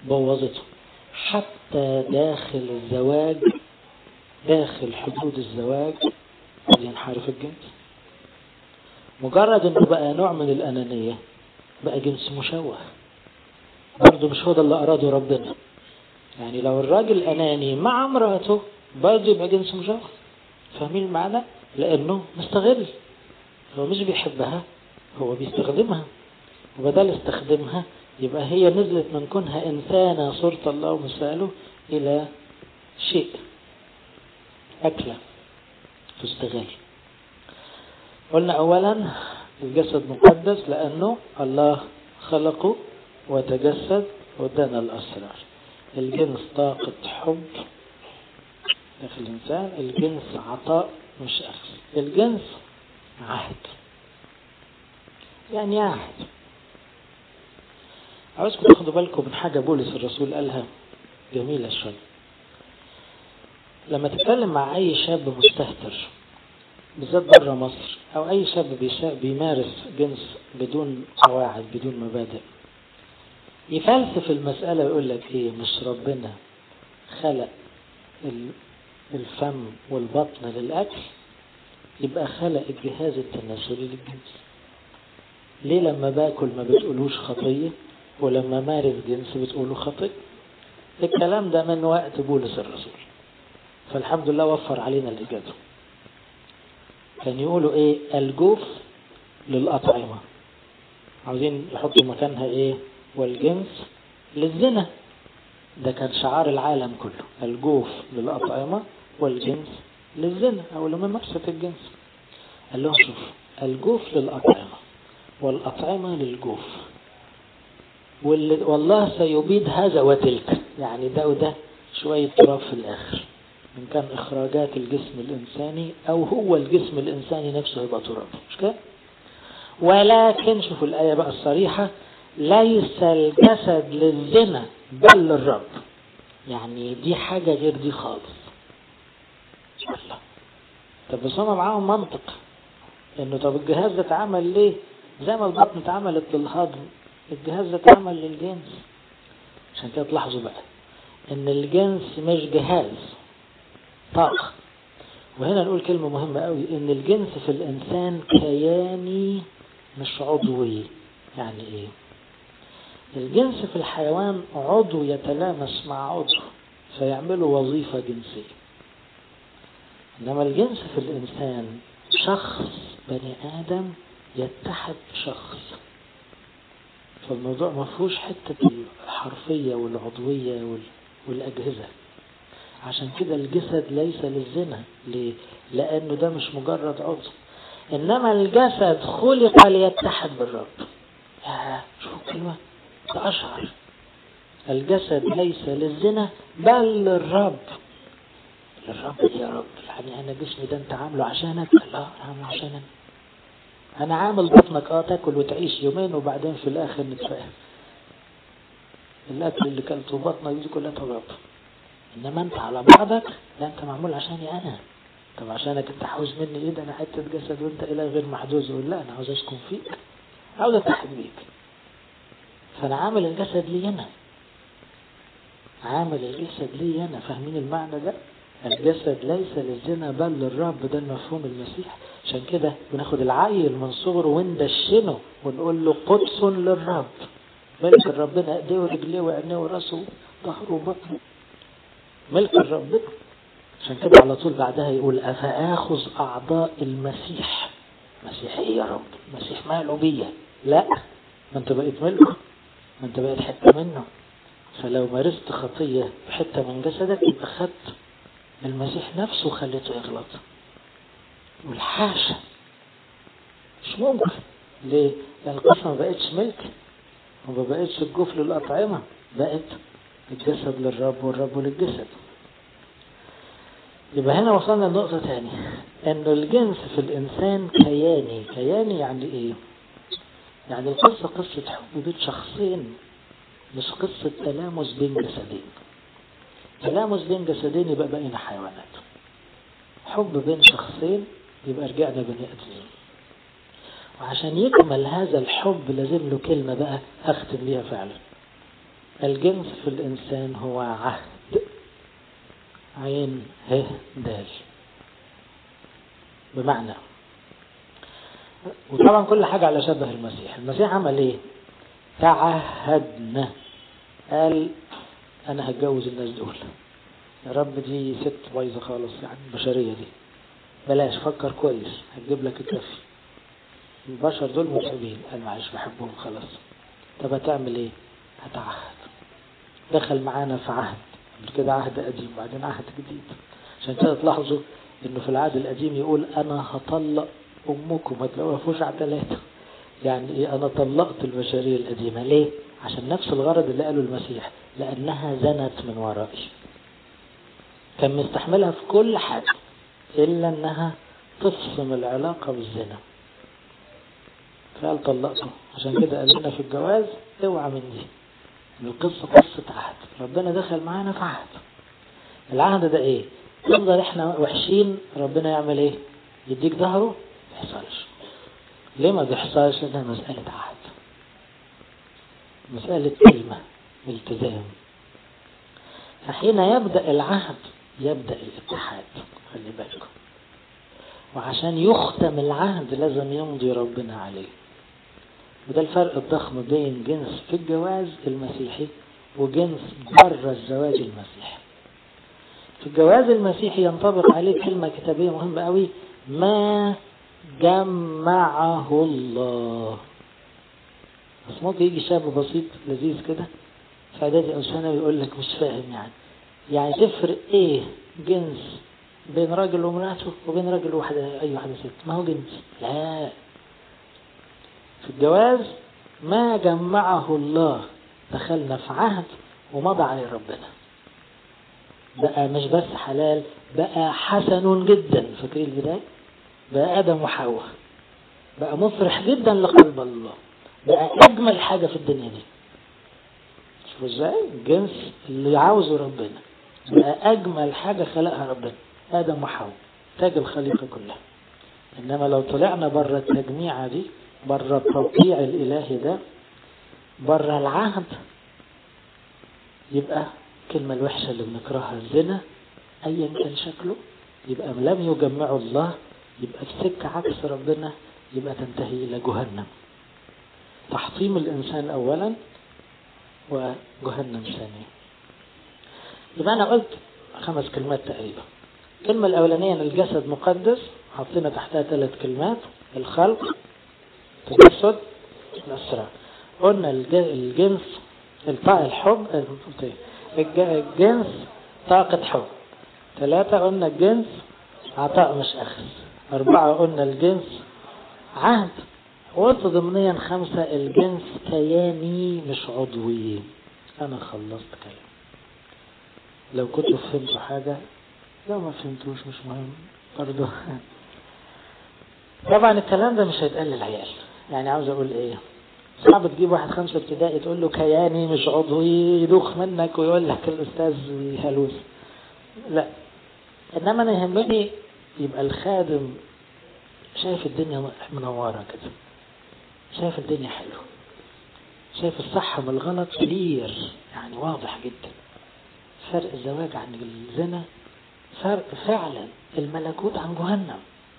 بوظته حتى داخل الزواج داخل حدود الزواج ينحرف الجنس مجرد انه بقى نوع من الانانية بقى جنس مشوه برضه مش هو ده اللي اراده ربنا يعني لو الراجل اناني مع امراته برضه يبقى جنس مشوه فاهمين المعنى لانه مستغل هو مش بيحبها هو بيستخدمها وبدل استخدمها يبقى هي نزلت من كونها إنسانة صورة الله ومثاله إلى شيء أكلة تستغل قلنا أولا الجسد مقدس لأنه الله خلقه وتجسد ودنا الأسرار الجنس طاقة حب داخل الإنسان الجنس عطاء مش أخذ الجنس عهد يعني عهد عاوزكم تاخدوا بالكم من حاجة بولس الرسول قالها جميلة شوية لما تتكلم مع أي شاب مستهتر بالذات بره مصر أو أي شاب بيمارس جنس بدون قواعد بدون مبادئ يفلسف المسألة ويقول لك إيه مش ربنا خلق الفم والبطن للأكل يبقى خلق الجهاز التناسلي للجنس ليه لما باكل ما بتقولوش خطية ولما مارس جنس بتقولوا خطية الكلام ده من وقت بولس الرسول فالحمد لله وفر علينا الإجابة كان يقولوا ايه الجوف للأطعمة عاوزين يحطوا مكانها ايه والجنس للزنا ده كان شعار العالم كله الجوف للأطعمة والجنس للزنا أو لممارسة الجنس قال لهم شوف الجوف للأطعمة والأطعمة للجوف والله سيبيد هذا وتلك يعني ده وده شوية تراب في الآخر إن كان إخراجات الجسم الإنساني أو هو الجسم الإنساني نفسه يبقى تراب مش كده؟ ولكن شوفوا الآية بقى الصريحة ليس الجسد للزنا بل للرب يعني دي حاجة غير دي خالص الله طب بس هما معاهم منطق انه طب الجهاز ده اتعمل ليه زي ما البطن اتعملت للهضم الجهاز ده اتعمل للجنس عشان كده تلاحظوا بقى ان الجنس مش جهاز طاقة وهنا نقول كلمة مهمة قوي ان الجنس في الانسان كياني مش عضوي يعني ايه الجنس في الحيوان عضو يتلامس مع عضو فيعملوا وظيفة جنسية إنما الجنس في الإنسان شخص بني آدم يتحد بشخص فالموضوع ما فيهوش حتة الحرفية والعضوية والأجهزة عشان كده الجسد ليس للزنا ليه؟ لأنه ده مش مجرد عضو إنما الجسد خلق ليتحد بالرب يا شوفوا كلمة ده أشعر الجسد ليس للزنا بل للرب للرب يا رب يعني أنا جسمي ده أنت عامله عشانك لا أنا عامله عشانك أنا عامل بطنك أه تاكل وتعيش يومين وبعدين في الآخر نتفاهم الأكل اللي كلته بطنك دي كلها تراب إنما أنت على بعضك لا أنت معمول عشاني أنا طب عشانك أنت عاوز مني إيه ده أنا حتة جسد وأنت إله غير محدود يقول لا أنا عاوز أسكن فيك عاوز أتحد بيك فأنا عامل الجسد لي أنا عامل الجسد لي أنا فاهمين المعنى ده الجسد ليس للزنا بل للرب ده المفهوم المسيح عشان كده بناخد العيل من صغره وندشنه ونقول له قدس للرب ملك ربنا ايديه ورجليه وعينيه وراسه ظهره وبطنه ملك ربنا عشان كده على طول بعدها يقول أفآخذ أعضاء المسيح مسيح إيه يا رب مسيح ماله بيا لا ما أنت بقيت ملكه ما أنت بقيت حتة منه فلو مارست خطية بحتة من جسدك يبقى خدت المسيح نفسه خليته يغلط والحاشا مش ممكن ليه؟ لأن القصة ما بقتش ملك وما بقتش الجوف للأطعمة بقت الجسد للرب والرب للجسد يبقى هنا وصلنا لنقطة تانية انه الجنس في الانسان كياني كياني يعني ايه يعني القصة قصة حب بين شخصين مش قصة تلامس بين جسدين تلامس بين جسدين يبقى بقينا حيوانات حب بين شخصين يبقى رجعنا بني ادمين وعشان يكمل هذا الحب لازم له كلمة بقى اختم بيها فعلا الجنس في الإنسان هو عهد عين ه دال بمعنى وطبعا كل حاجة على شبه المسيح المسيح عمل ايه تعهدنا قال انا هتجوز الناس دول يا رب دي ست بايظه خالص يعني البشريه دي بلاش فكر كويس هتجيب لك الكافي البشر دول متعبين قال معلش بحبهم خلاص طب هتعمل ايه هتعهد دخل معانا في عهد قبل كده عهد قديم بعدين عهد جديد عشان كده تلاحظوا انه في العهد القديم يقول انا هطلق امكم ما تلاقوها فيهوش عدلات يعني ايه انا طلقت البشريه القديمه ليه عشان نفس الغرض اللي قاله المسيح لانها زنت من ورائي كان مستحملها في كل حاجه الا انها تفصم العلاقه بالزنا فقال طلقته عشان كده قال لنا في الجواز اوعى من دي القصة قصة عهد ربنا دخل معانا في عهد العهد ده ايه نفضل احنا وحشين ربنا يعمل ايه يديك ظهره ما يحصلش ليه ما بيحصلش لانها مسألة عهد مسألة كلمة التزام فحين يبدأ العهد يبدأ الاتحاد خلي بالكم وعشان يختم العهد لازم يمضي ربنا عليه وده الفرق الضخم بين جنس في الجواز المسيحي وجنس بره الزواج المسيحي في الجواز المسيحي ينطبق عليه كلمة كتابية مهمة قوي ما جمعه الله بس ممكن يجي شاب بسيط لذيذ كده في اعدادي او ثانوي يقول لك مش فاهم يعني يعني تفرق ايه جنس بين راجل ومراته وبين راجل وواحدة اي واحدة ست ما هو جنس لا في الجواز ما جمعه الله دخلنا في عهد ومضى عليه ربنا بقى مش بس حلال بقى حسن جدا فاكرين البداية بقى آدم وحواء بقى مفرح جدا لقلب الله بقى أجمل حاجة في الدنيا دي شوفوا ازاي الجنس اللي عاوزه ربنا بقى أجمل حاجة خلقها ربنا آدم وحواء تاج الخليقة كلها إنما لو طلعنا بره التجميعة دي بره التوقيع الإلهي ده بره العهد يبقى الكلمة الوحشة اللي بنكرهها الزنا أيا كان شكله يبقى لم يجمعه الله يبقى في سكة عكس ربنا يبقى تنتهي إلى جهنم تحطيم الإنسان أولا وجهنم ثانيا يبقى أنا قلت خمس كلمات تقريبا الكلمة الأولانية أن الجسد مقدس حطينا تحتها ثلاث كلمات الخلق التجسد الأسرار قلنا الجنس الطاقة الحب الجنس طاقة حب ثلاثة قلنا الجنس عطاء مش أخذ أربعة قلنا الجنس عهد وقلت ضمنيا خمسة الجنس كياني مش عضوي أنا خلصت كلام لو كنتوا فهمتوا حاجة لو ما فهمتوش مش مهم برضه طبعا الكلام ده مش هيتقال للعيال يعني عاوز اقول ايه صعب تجيب واحد خمسة ابتدائي تقول له كياني مش عضوي يدوخ منك ويقول لك الاستاذ هلوس لا انما انا يهمني يبقى الخادم شايف الدنيا منورة كده شايف الدنيا حلوة شايف الصح من الغلط كلير يعني واضح جدا فرق الزواج عن الزنا فرق فعلا الملكوت عن جهنم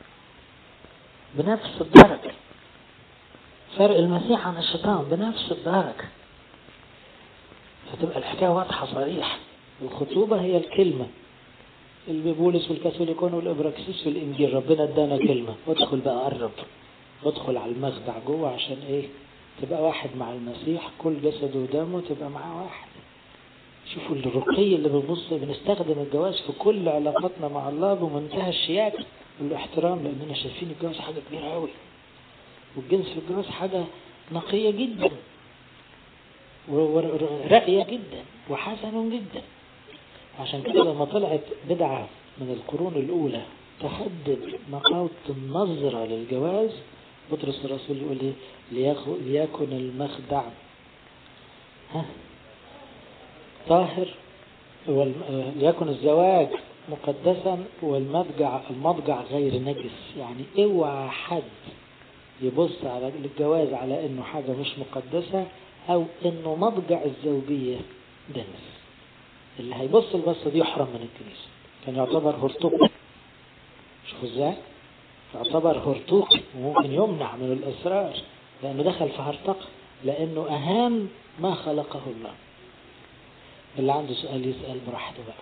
بنفس الدرجة فرق المسيح عن الشيطان بنفس الدرجة فتبقى الحكاية واضحة صريحة الخطوبة هي الكلمة اللي بولس والكاثوليكون والابراكسيس والانجيل ربنا ادانا كلمة وادخل بقى قرب وادخل على المخدع جوه عشان ايه تبقى واحد مع المسيح كل جسده ودمه تبقى معاه واحد شوفوا الرقي اللي بنبص بنستخدم الجواز في كل علاقاتنا مع الله بمنتهى الشياكة والاحترام لاننا شايفين الجواز حاجة كبيرة قوي والجنس في الجواز حاجة نقية جدا ورأية جدا وحسن جدا عشان كده لما طلعت بدعة من القرون الأولى تحدد نقاوة النظرة للجواز بطرس الرسول يقول ايه ليكن المخدع ها طاهر ليكن الزواج مقدسا والمضجع المضجع غير نجس يعني اوعى حد يبص على الجواز على انه حاجة مش مقدسة أو إنه مضجع الزوجية دنس اللي هيبص البصة دي يحرم من الكنيسة كان يعتبر هرطوق شوفوا ازاي يعتبر هرطوق وممكن يمنع من الإصرار لأنه دخل في هرطقة لأنه أهان ما خلقه الله اللي عنده سؤال يسأل براحته بقى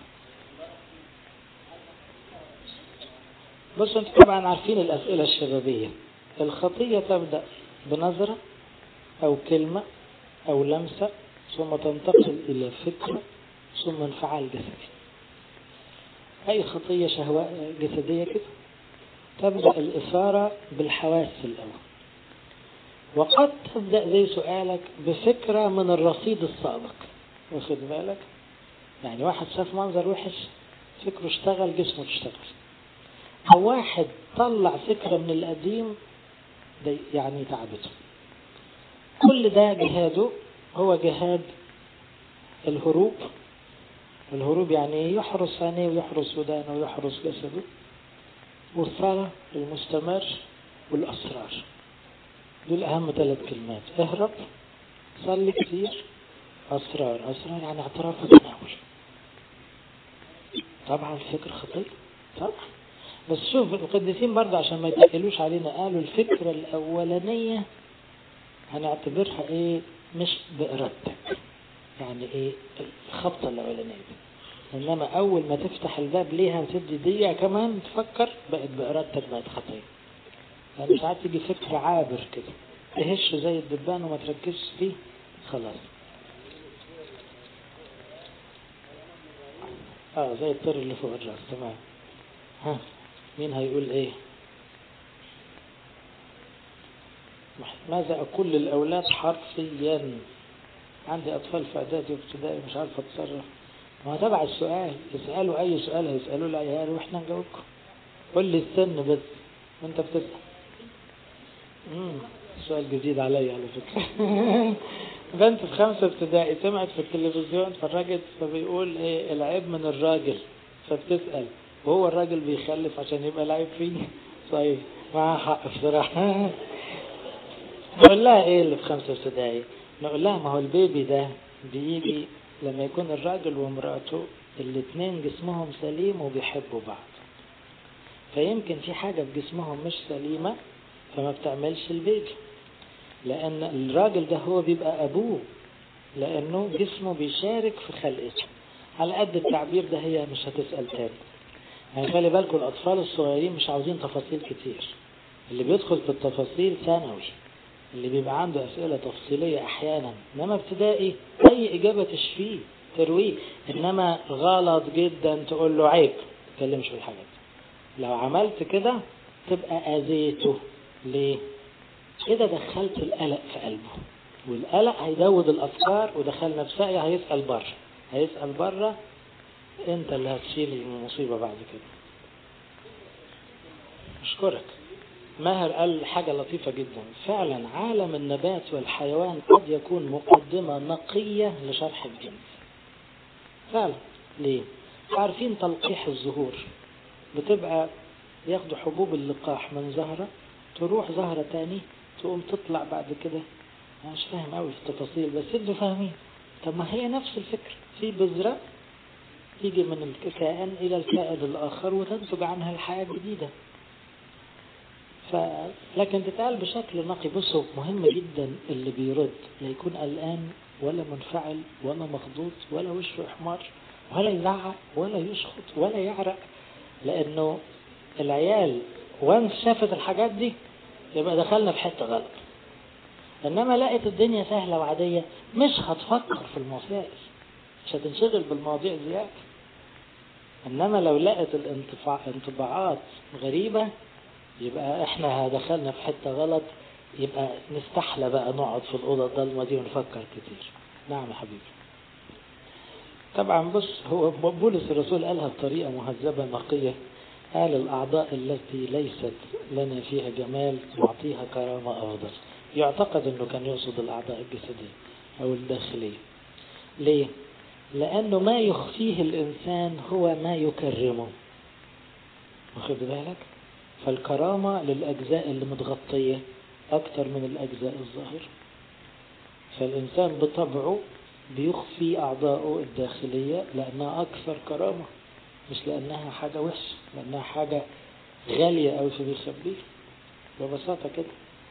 بصوا انتوا طبعا عارفين الأسئلة الشبابية الخطية تبدأ بنظرة أو كلمة أو لمسة ثم تنتقل إلى فكرة ثم انفعال جسدي أي خطية شهوة جسدية كده تبدأ الإثارة بالحواس الأول وقد تبدأ زي سؤالك بفكرة من الرصيد السابق واخد بالك يعني واحد شاف منظر وحش فكره اشتغل جسمه اشتغل أو واحد طلع فكرة من القديم ده يعني تعبته كل ده جهاده هو جهاد الهروب الهروب يعني يحرس عينيه ويحرس ودانه ويحرس جسده والصلاة المستمر والأسرار دول أهم ثلاث كلمات اهرب صلي كتير أسرار أسرار يعني اعتراف وتناول طبعا الفكر خطير طبعا بس شوف القديسين برضه عشان ما يتقلوش علينا قالوا الفكرة الأولانية هنعتبرها ايه مش بإرادتك يعني ايه الخبطة الأولانية دي إنما أول ما تفتح الباب ليها وتدي دقيقة كمان تفكر بقت بإرادتك بقت خطية يعني ساعات تيجي فكر عابر كده تهش زي الدبان وما تركزش فيه خلاص اه زي الطير اللي فوق الراس تمام ها مين هيقول ايه ماذا اقول للاولاد حرفيا عندي اطفال في اعدادي وابتدائي مش عارف اتصرف ما هو تبع السؤال يسالوا اي سؤال هيسالوا لي عيال واحنا نجاوبكم قول لي السن بس وانت بتسال امم سؤال جديد عليا على فكره بنت في خمسة ابتدائي سمعت في التلفزيون اتفرجت فبيقول ايه العيب من الراجل فبتسأل وهو الراجل بيخلف عشان يبقى العيب فيه طيب معاه حق بصراحة نقول لها ايه اللي في خمسة ابتدائي نقول لها ما هو البيبي ده بيجي لما يكون الراجل ومراته الاتنين جسمهم سليم وبيحبوا بعض فيمكن في حاجة في جسمهم مش سليمة فما بتعملش البيبي لأن الراجل ده هو بيبقى أبوه لأنه جسمه بيشارك في خلقته على قد التعبير ده هي مش هتسأل تاني يعني خلي بالكم الأطفال الصغيرين مش عاوزين تفاصيل كتير اللي بيدخل في التفاصيل ثانوي اللي بيبقى عنده أسئلة تفصيلية أحيانا إنما ابتدائي أي إجابة تشفيه ترويه إنما غلط جدا تقول له عيب ما تكلمش في الحاجات لو عملت كده تبقى أذيته ليه؟ كده دخلت القلق في قلبه والقلق هيزود الافكار ودخلنا في ساقية هيسأل بره هيسأل بره انت اللي هتشيل المصيبة بعد كده اشكرك ماهر قال حاجة لطيفة جدا فعلا عالم النبات والحيوان قد يكون مقدمة نقية لشرح الجنس فعلا ليه عارفين تلقيح الزهور بتبقى ياخدوا حبوب اللقاح من زهرة تروح زهرة تاني تقوم تطلع بعد كده انا مش فاهم قوي في التفاصيل بس انتوا فاهمين طب ما هي نفس الفكرة في بذرة تيجي من الكائن الى الكائن الاخر وتنتج عنها الحياة الجديدة ف... لكن تتقال بشكل نقي بصوا مهم جدا اللي بيرد لا يكون قلقان ولا منفعل ولا مخضوض ولا وشه احمر ولا يزعق ولا يشخط ولا يعرق لانه العيال وانس شافت الحاجات دي يبقى دخلنا في حته غلط انما لقيت الدنيا سهله وعاديه مش هتفكر في المسائل مش هتنشغل بالمواضيع زياده انما لو لقت الانطباعات غريبه يبقى احنا دخلنا في حته غلط يبقى نستحلى بقى نقعد في الاوضه الضلمه دي ونفكر كتير نعم يا حبيبي طبعا بص هو بولس الرسول قالها بطريقه مهذبه نقيه قال الأعضاء التي ليست لنا فيها جمال نعطيها كرامة أفضل يعتقد أنه كان يقصد الأعضاء الجسدية أو الداخلية ليه؟ لأنه ما يخفيه الإنسان هو ما يكرمه واخد بالك؟ فالكرامة للأجزاء اللي متغطية أكتر من الأجزاء الظاهرة فالإنسان بطبعه بيخفي أعضائه الداخلية لأنها أكثر كرامة مش لأنها حاجة وحشة لأنها حاجة غالية أو في بيخبيه ببساطة كده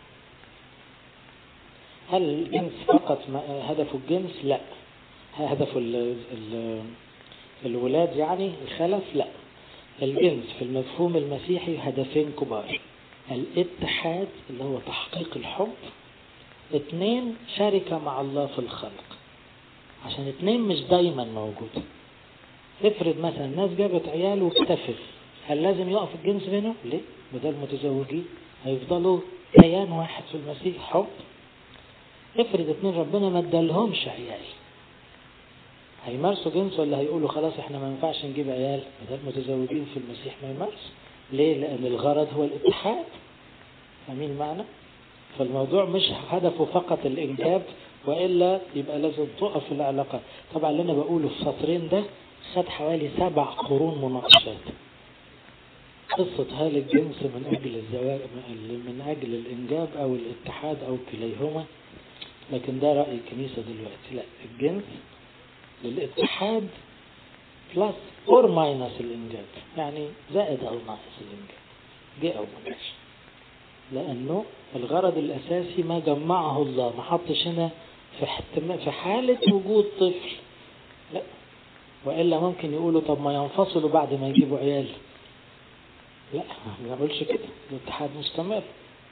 هل الجنس فقط هدفه الجنس؟ لا هدفه ال ال الولاد يعني الخلف؟ لا الجنس في المفهوم المسيحي هدفين كبار الاتحاد اللي هو تحقيق الحب اثنين شركة مع الله في الخلق عشان اتنين مش دايما موجود افرض مثلا ناس جابت عيال واكتفت هل لازم يقف الجنس بينهم؟ ليه؟ بدل متزوجين هيفضلوا كيان واحد في المسيح حب افرض اتنين ربنا ما ادالهمش عيال هيمارسوا جنس ولا هيقولوا خلاص احنا ما ينفعش نجيب عيال بدل متزوجين في المسيح ما يمارسوا ليه؟ لأن الغرض هو الاتحاد فاهمين المعنى؟ فالموضوع مش هدفه فقط الإنجاب وإلا يبقى لازم تقف العلاقة طبعا اللي أنا بقوله في سطرين ده خد حوالي سبع قرون مناقشات قصة هل الجنس من أجل الزواج من أجل الإنجاب أو الاتحاد أو كليهما لكن ده رأي الكنيسة دلوقتي لا الجنس للاتحاد بلس اور ماينس الإنجاب يعني زائد أو ناقص الإنجاب جه أو ما جاش لأنه الغرض الأساسي ما جمعه الله ما حطش هنا في في حالة وجود طفل لا وإلا ممكن يقولوا طب ما ينفصلوا بعد ما يجيبوا عيال لا ما نقولش كده الاتحاد مستمر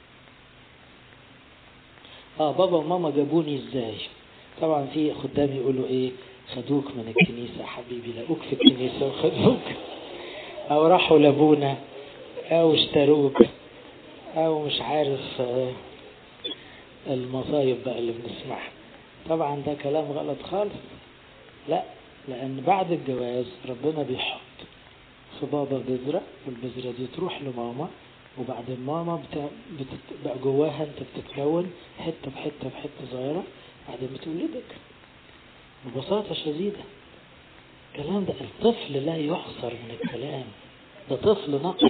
اه بابا وماما جابوني ازاي طبعا في خدام يقولوا ايه خدوك من الكنيسة حبيبي لقوك في الكنيسة وخدوك او راحوا لابونا او اشتروك او مش عارف المصايب بقى اللي بنسمعها طبعا ده كلام غلط خالص لا لان بعد الجواز ربنا بيحط في بابا بذرة والبذرة دي تروح لماما وبعدين ماما بقى جواها انت بتتكون حتة بحتة بحتة صغيرة بعدين بتولدك ببساطة شديدة الكلام ده الطفل لا يحصر من الكلام ده طفل نقي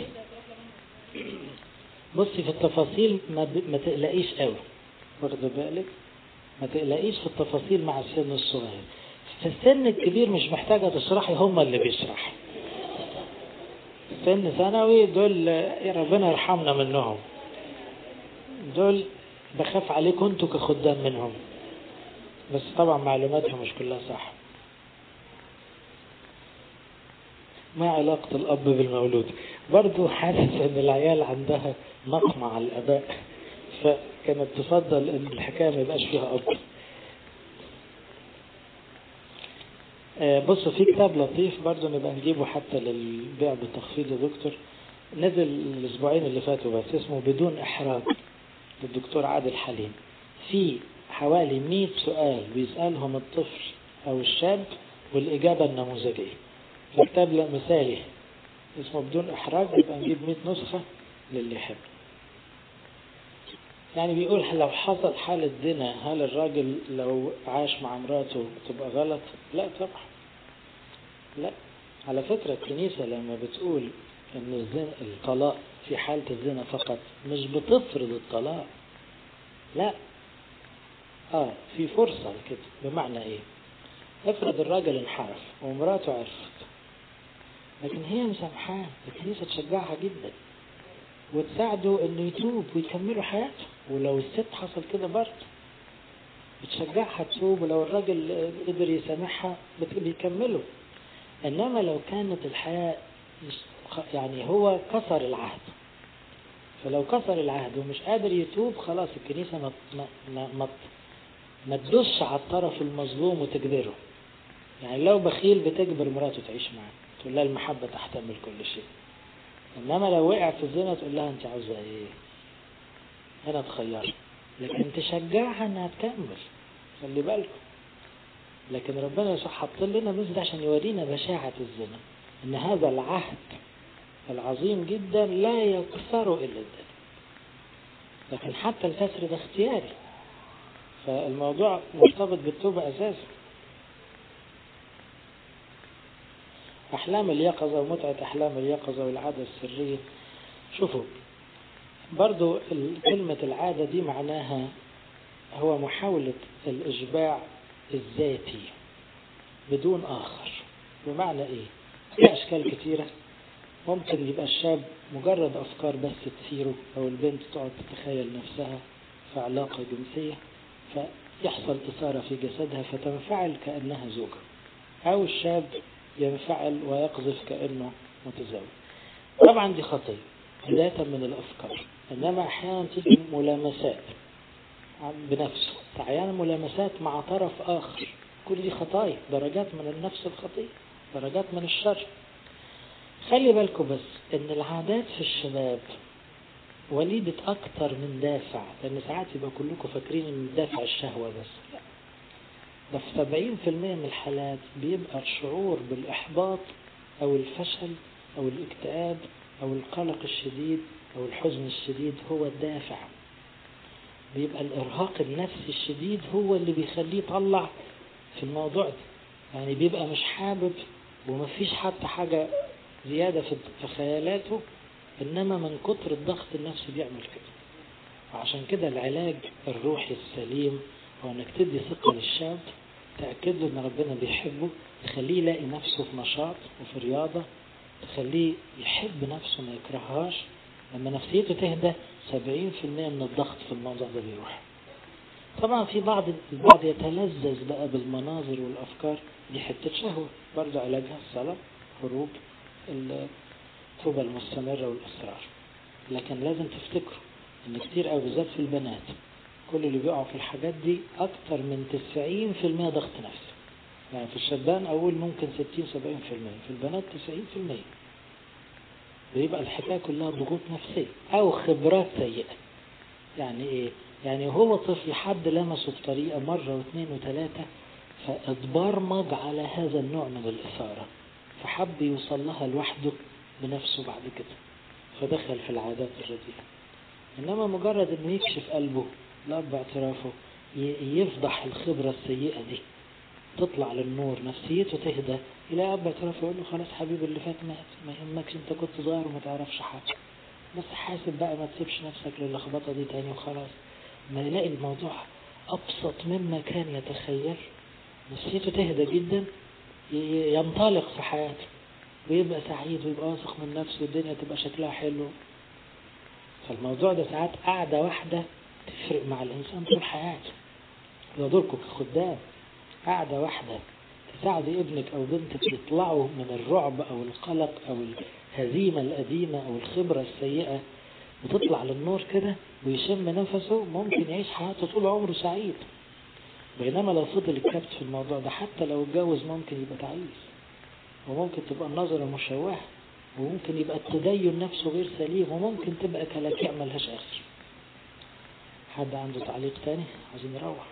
بصي في التفاصيل ما, ب... ما تقلقيش قوي واخده بالك ما تقلقيش في التفاصيل مع السن الصغير في السن الكبير مش محتاجة تشرحي هم اللي بيشرحوا سن ثانوي دول يا ربنا يرحمنا منهم دول بخاف عليكم انتوا كخدام منهم بس طبعا معلوماتهم مش كلها صح ما علاقة الأب بالمولود برضو حاسس أن العيال عندها نقمة على الأباء فكانت تفضل أن الحكاية ما يبقاش فيها أب بصوا في كتاب لطيف برضو نبقى نجيبه حتى للبيع بالتخفيض يا دكتور نزل الأسبوعين اللي فاتوا بس اسمه بدون إحراج للدكتور عادل حليم في حوالي 100 سؤال بيسألهم الطفل أو الشاب والإجابة النموذجية فكتاب مثالي اسمه بدون إحراج يبقى نجيب 100 نسخة للي يحب يعني بيقول لو حصل حالة زنا هل الراجل لو عاش مع مراته تبقى غلط؟ لا طبعا لا على فكرة الكنيسة لما بتقول ان الزنا الطلاق في حالة الزنا فقط مش بتفرض الطلاق لا اه في فرصة كده بمعنى ايه افرض الراجل انحرف ومراته عرفت لكن هي مسامحاه الكنيسة تشجعها جدا وتساعده انه يتوب ويكملوا حياته ولو الست حصل كده برضه بتشجعها تتوب ولو الراجل قدر يسامحها بيكملوا انما لو كانت الحياة يعني هو كسر العهد فلو كسر العهد ومش قادر يتوب خلاص الكنيسة ما ما ما, ما, ما تدوسش على الطرف المظلوم وتجبره يعني لو بخيل بتجبر مراته تعيش معاه تقول لها المحبة تحتمل كل شيء انما لو وقع في الزنا تقول لها انت عاوزه ايه هنا تخير لكن تشجعها انها تكمل خلي بالكم لكن ربنا يسوع حط لنا مثل عشان يورينا بشاعة الزنا ان هذا العهد العظيم جدا لا يكسر الا الزنا لكن حتى الكسر ده اختياري فالموضوع مرتبط بالتوبة اساسا أحلام اليقظة ومتعة أحلام اليقظة والعادة السرية شوفوا برضو كلمة العادة دي معناها هو محاولة الإشباع الذاتي بدون آخر بمعنى إيه؟ في أشكال كتيرة ممكن يبقى الشاب مجرد أفكار بس تثيره أو البنت تقعد تتخيل نفسها في علاقة جنسية فيحصل إثارة في جسدها فتنفعل كأنها زوجة أو الشاب ينفعل ويقذف كأنه متزوج طبعا دي خطية بداية من الأفكار إنما أحيانا تيجي ملامسات بنفسه أحيانا ملامسات مع طرف آخر كل دي خطايا درجات من النفس الخطية درجات من الشر خلي بالكم بس ان العادات في الشباب وليدة اكتر من دافع لان ساعات يبقى كلكم فاكرين ان الدافع الشهوة بس لا ده في سبعين في المية من الحالات بيبقى الشعور بالاحباط او الفشل او الاكتئاب او القلق الشديد او الحزن الشديد هو الدافع بيبقى الارهاق النفسي الشديد هو اللي بيخليه يطلع في الموضوع ده يعني بيبقى مش حابب ومفيش حتى حاجة زيادة في خيالاته إنما من كتر الضغط النفسي بيعمل كده وعشان كده العلاج الروحي السليم هو إنك تدي ثقة للشاب تأكد له إن ربنا بيحبه تخليه يلاقي نفسه في نشاط وفي رياضة تخليه يحب نفسه ما يكرههاش لما نفسيته تهدى 70% من الضغط في الموضوع ده بيروح طبعا في بعض البعض يتلذذ بقى بالمناظر والافكار دي حته شهوه برضه علاجها الصلاه هروب التوبه المستمره والاصرار لكن لازم تفتكروا ان كتير قوي بالذات في البنات كل اللي بيقعوا في الحاجات دي اكتر من 90% ضغط نفسي يعني في الشبان اقول ممكن 60 70% في البنات 90% بيبقى الحكايه كلها ضغوط نفسيه او خبرات سيئه يعني ايه يعني هو طفل حد لمسه بطريقة مرة واثنين وثلاثة فاتبرمج على هذا النوع من الإثارة فحب يوصل لها لوحده بنفسه بعد كده فدخل في العادات الرديئة إنما مجرد إنه يكشف قلبه لأب اعترافه يفضح الخبرة السيئة دي تطلع للنور نفسيته تهدى يلاقي أب اعترافه يقول له خلاص حبيبي اللي فات مات ما يهمكش أنت كنت صغير وما تعرفش حاجة بس حاسب بقى ما تسيبش نفسك للخبطة دي تاني وخلاص ما يلاقي الموضوع أبسط مما كان يتخيل نفسيته تهدى جدا ينطلق في حياته ويبقى سعيد ويبقى واثق من نفسه والدنيا تبقى شكلها حلو فالموضوع ده ساعات قاعدة واحدة تفرق مع الإنسان طول حياته يدوركم كخدام قاعدة واحدة تساعد ابنك أو بنتك يطلعوا من الرعب أو القلق أو الهزيمة القديمة أو الخبرة السيئة وتطلع للنور كده ويشم نفسه ممكن يعيش حياته طول عمره سعيد بينما لو فضل الكبت في الموضوع ده حتى لو اتجوز ممكن يبقى تعيس وممكن تبقى النظرة مشوهة وممكن يبقى التدين نفسه غير سليم وممكن تبقى كلاكيع ملهاش آخر حد عنده تعليق تاني عايزين نروح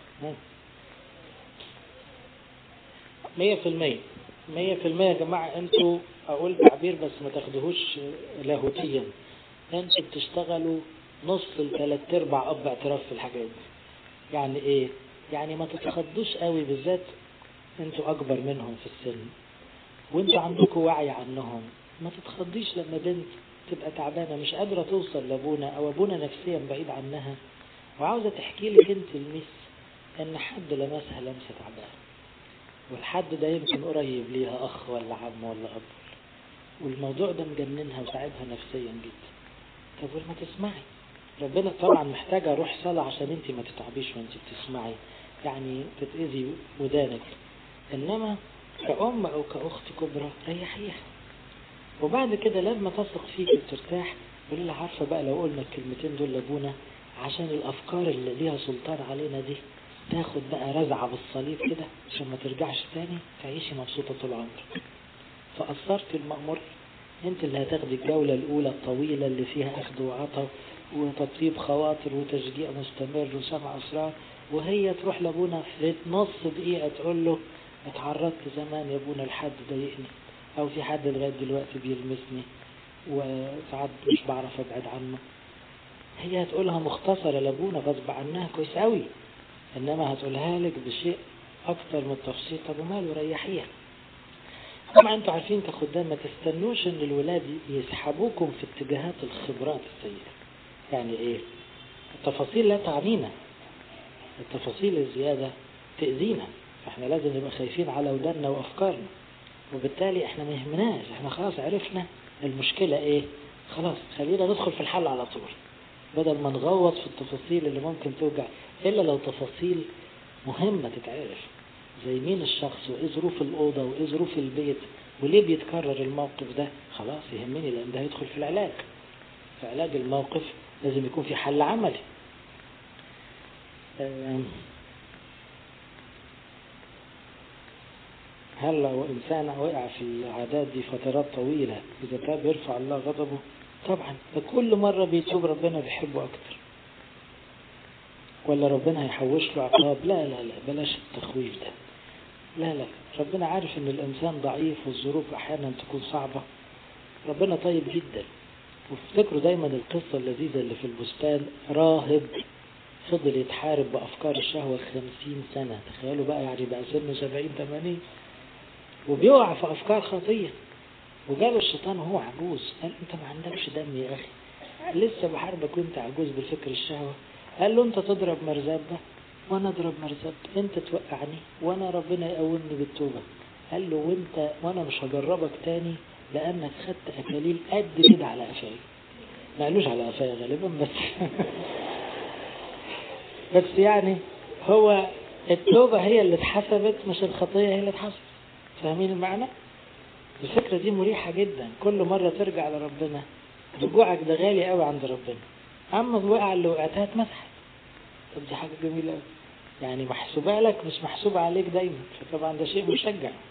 مية في المية مية في المية يا جماعة انتوا اقول تعبير بس ما تاخدهوش لاهوتيا انتوا بتشتغلوا نص الثلاث ارباع اب اعتراف في الحاجات دي يعني ايه يعني ما تتخضوش قوي بالذات انتوا اكبر منهم في السن وانتوا عندكم وعي عنهم ما تتخضيش لما بنت تبقى تعبانه مش قادره توصل لابونا او ابونا نفسيا بعيد عنها وعاوزه تحكي لك انت المس ان حد لمسها لمسه تعبانه والحد ده يمكن قريب ليها اخ ولا عم ولا اب والموضوع ده مجننها وتعبها نفسيا جدا طب ما تسمعي ربنا طبعا محتاجة روح صلاة عشان انت ما تتعبيش وانت بتسمعي يعني تتأذي ودانك انما كأم او كأخت كبرى ريحيها وبعد كده لما تثق فيك وترتاح قولي لها عارفة بقى لو قلنا الكلمتين دول لابونا عشان الافكار اللي ليها سلطان علينا دي تاخد بقى رزعة بالصليب كده عشان ما ترجعش تاني تعيشي مبسوطة طول عمرك فأثرت المأمور انت اللي هتاخدي الجولة الأولى الطويلة اللي فيها أخذ وعطاء وتطيب خواطر وتشجيع مستمر وسمع أسرار وهي تروح لابونا في نص دقيقة تقول له اتعرضت زمان يا ابونا لحد ضايقني أو في حد لغاية دلوقتي بيلمسني وساعات مش بعرف أبعد عنه هي هتقولها مختصرة لابونا غصب عنها كويس قوي إنما هتقولها لك بشيء أكتر من التفصيل طب وماله ريحيها طبعا انتوا عارفين كخدام ما تستنوش ان الولاد يسحبوكم في اتجاهات الخبرات السيئة يعني ايه التفاصيل لا تعنينا التفاصيل الزيادة تأذينا فاحنا لازم نبقى خايفين على ودنا وأفكارنا وبالتالي احنا ما يهمناش احنا خلاص عرفنا المشكلة ايه خلاص خلينا ندخل في الحل على طول بدل ما نغوط في التفاصيل اللي ممكن توجع إلا لو تفاصيل مهمة تتعرف زي مين الشخص وإيه ظروف الأوضة وإيه ظروف البيت وليه بيتكرر الموقف ده خلاص يهمني لأن ده هيدخل في العلاج في علاج الموقف لازم يكون في حل عملي هل لو إنسان وقع في العادات دي فترات طويلة إذا تاب يرفع الله غضبه طبعا كل مرة بيتوب ربنا بيحبه أكتر ولا ربنا هيحوش له عقاب لا لا لا بلاش التخويف ده لا لا ربنا عارف ان الانسان ضعيف والظروف احيانا تكون صعبة ربنا طيب جدا وافتكروا دايما القصة اللذيذة اللي في البستان راهب فضل يتحارب بأفكار الشهوة خمسين سنة تخيلوا بقى يعني بقى سنه سبعين ثمانين وبيقع في أفكار خطية وجاب الشيطان وهو عجوز قال انت ما عندكش دم يا اخي لسه بحاربك وانت عجوز بالفكر الشهوة قال له انت تضرب مرزبة وانا اضرب مرزبة انت توقعني وانا ربنا يقومني بالتوبة قال له وانت وانا مش هجربك تاني لانك خدت اكاليل قد كده على قفاي ما قالوش على قفاي غالبا بس بس يعني هو التوبة هي اللي اتحسبت مش الخطية هي اللي اتحسبت فاهمين المعنى؟ الفكرة دي مريحة جدا كل مرة ترجع لربنا رجوعك ده غالي قوي عند ربنا أما الوقعة اللي وقعتها اتمسحت طب دي حاجة جميلة قوي يعني محسوبة لك مش محسوبة عليك دايما فطبعا ده شيء مشجع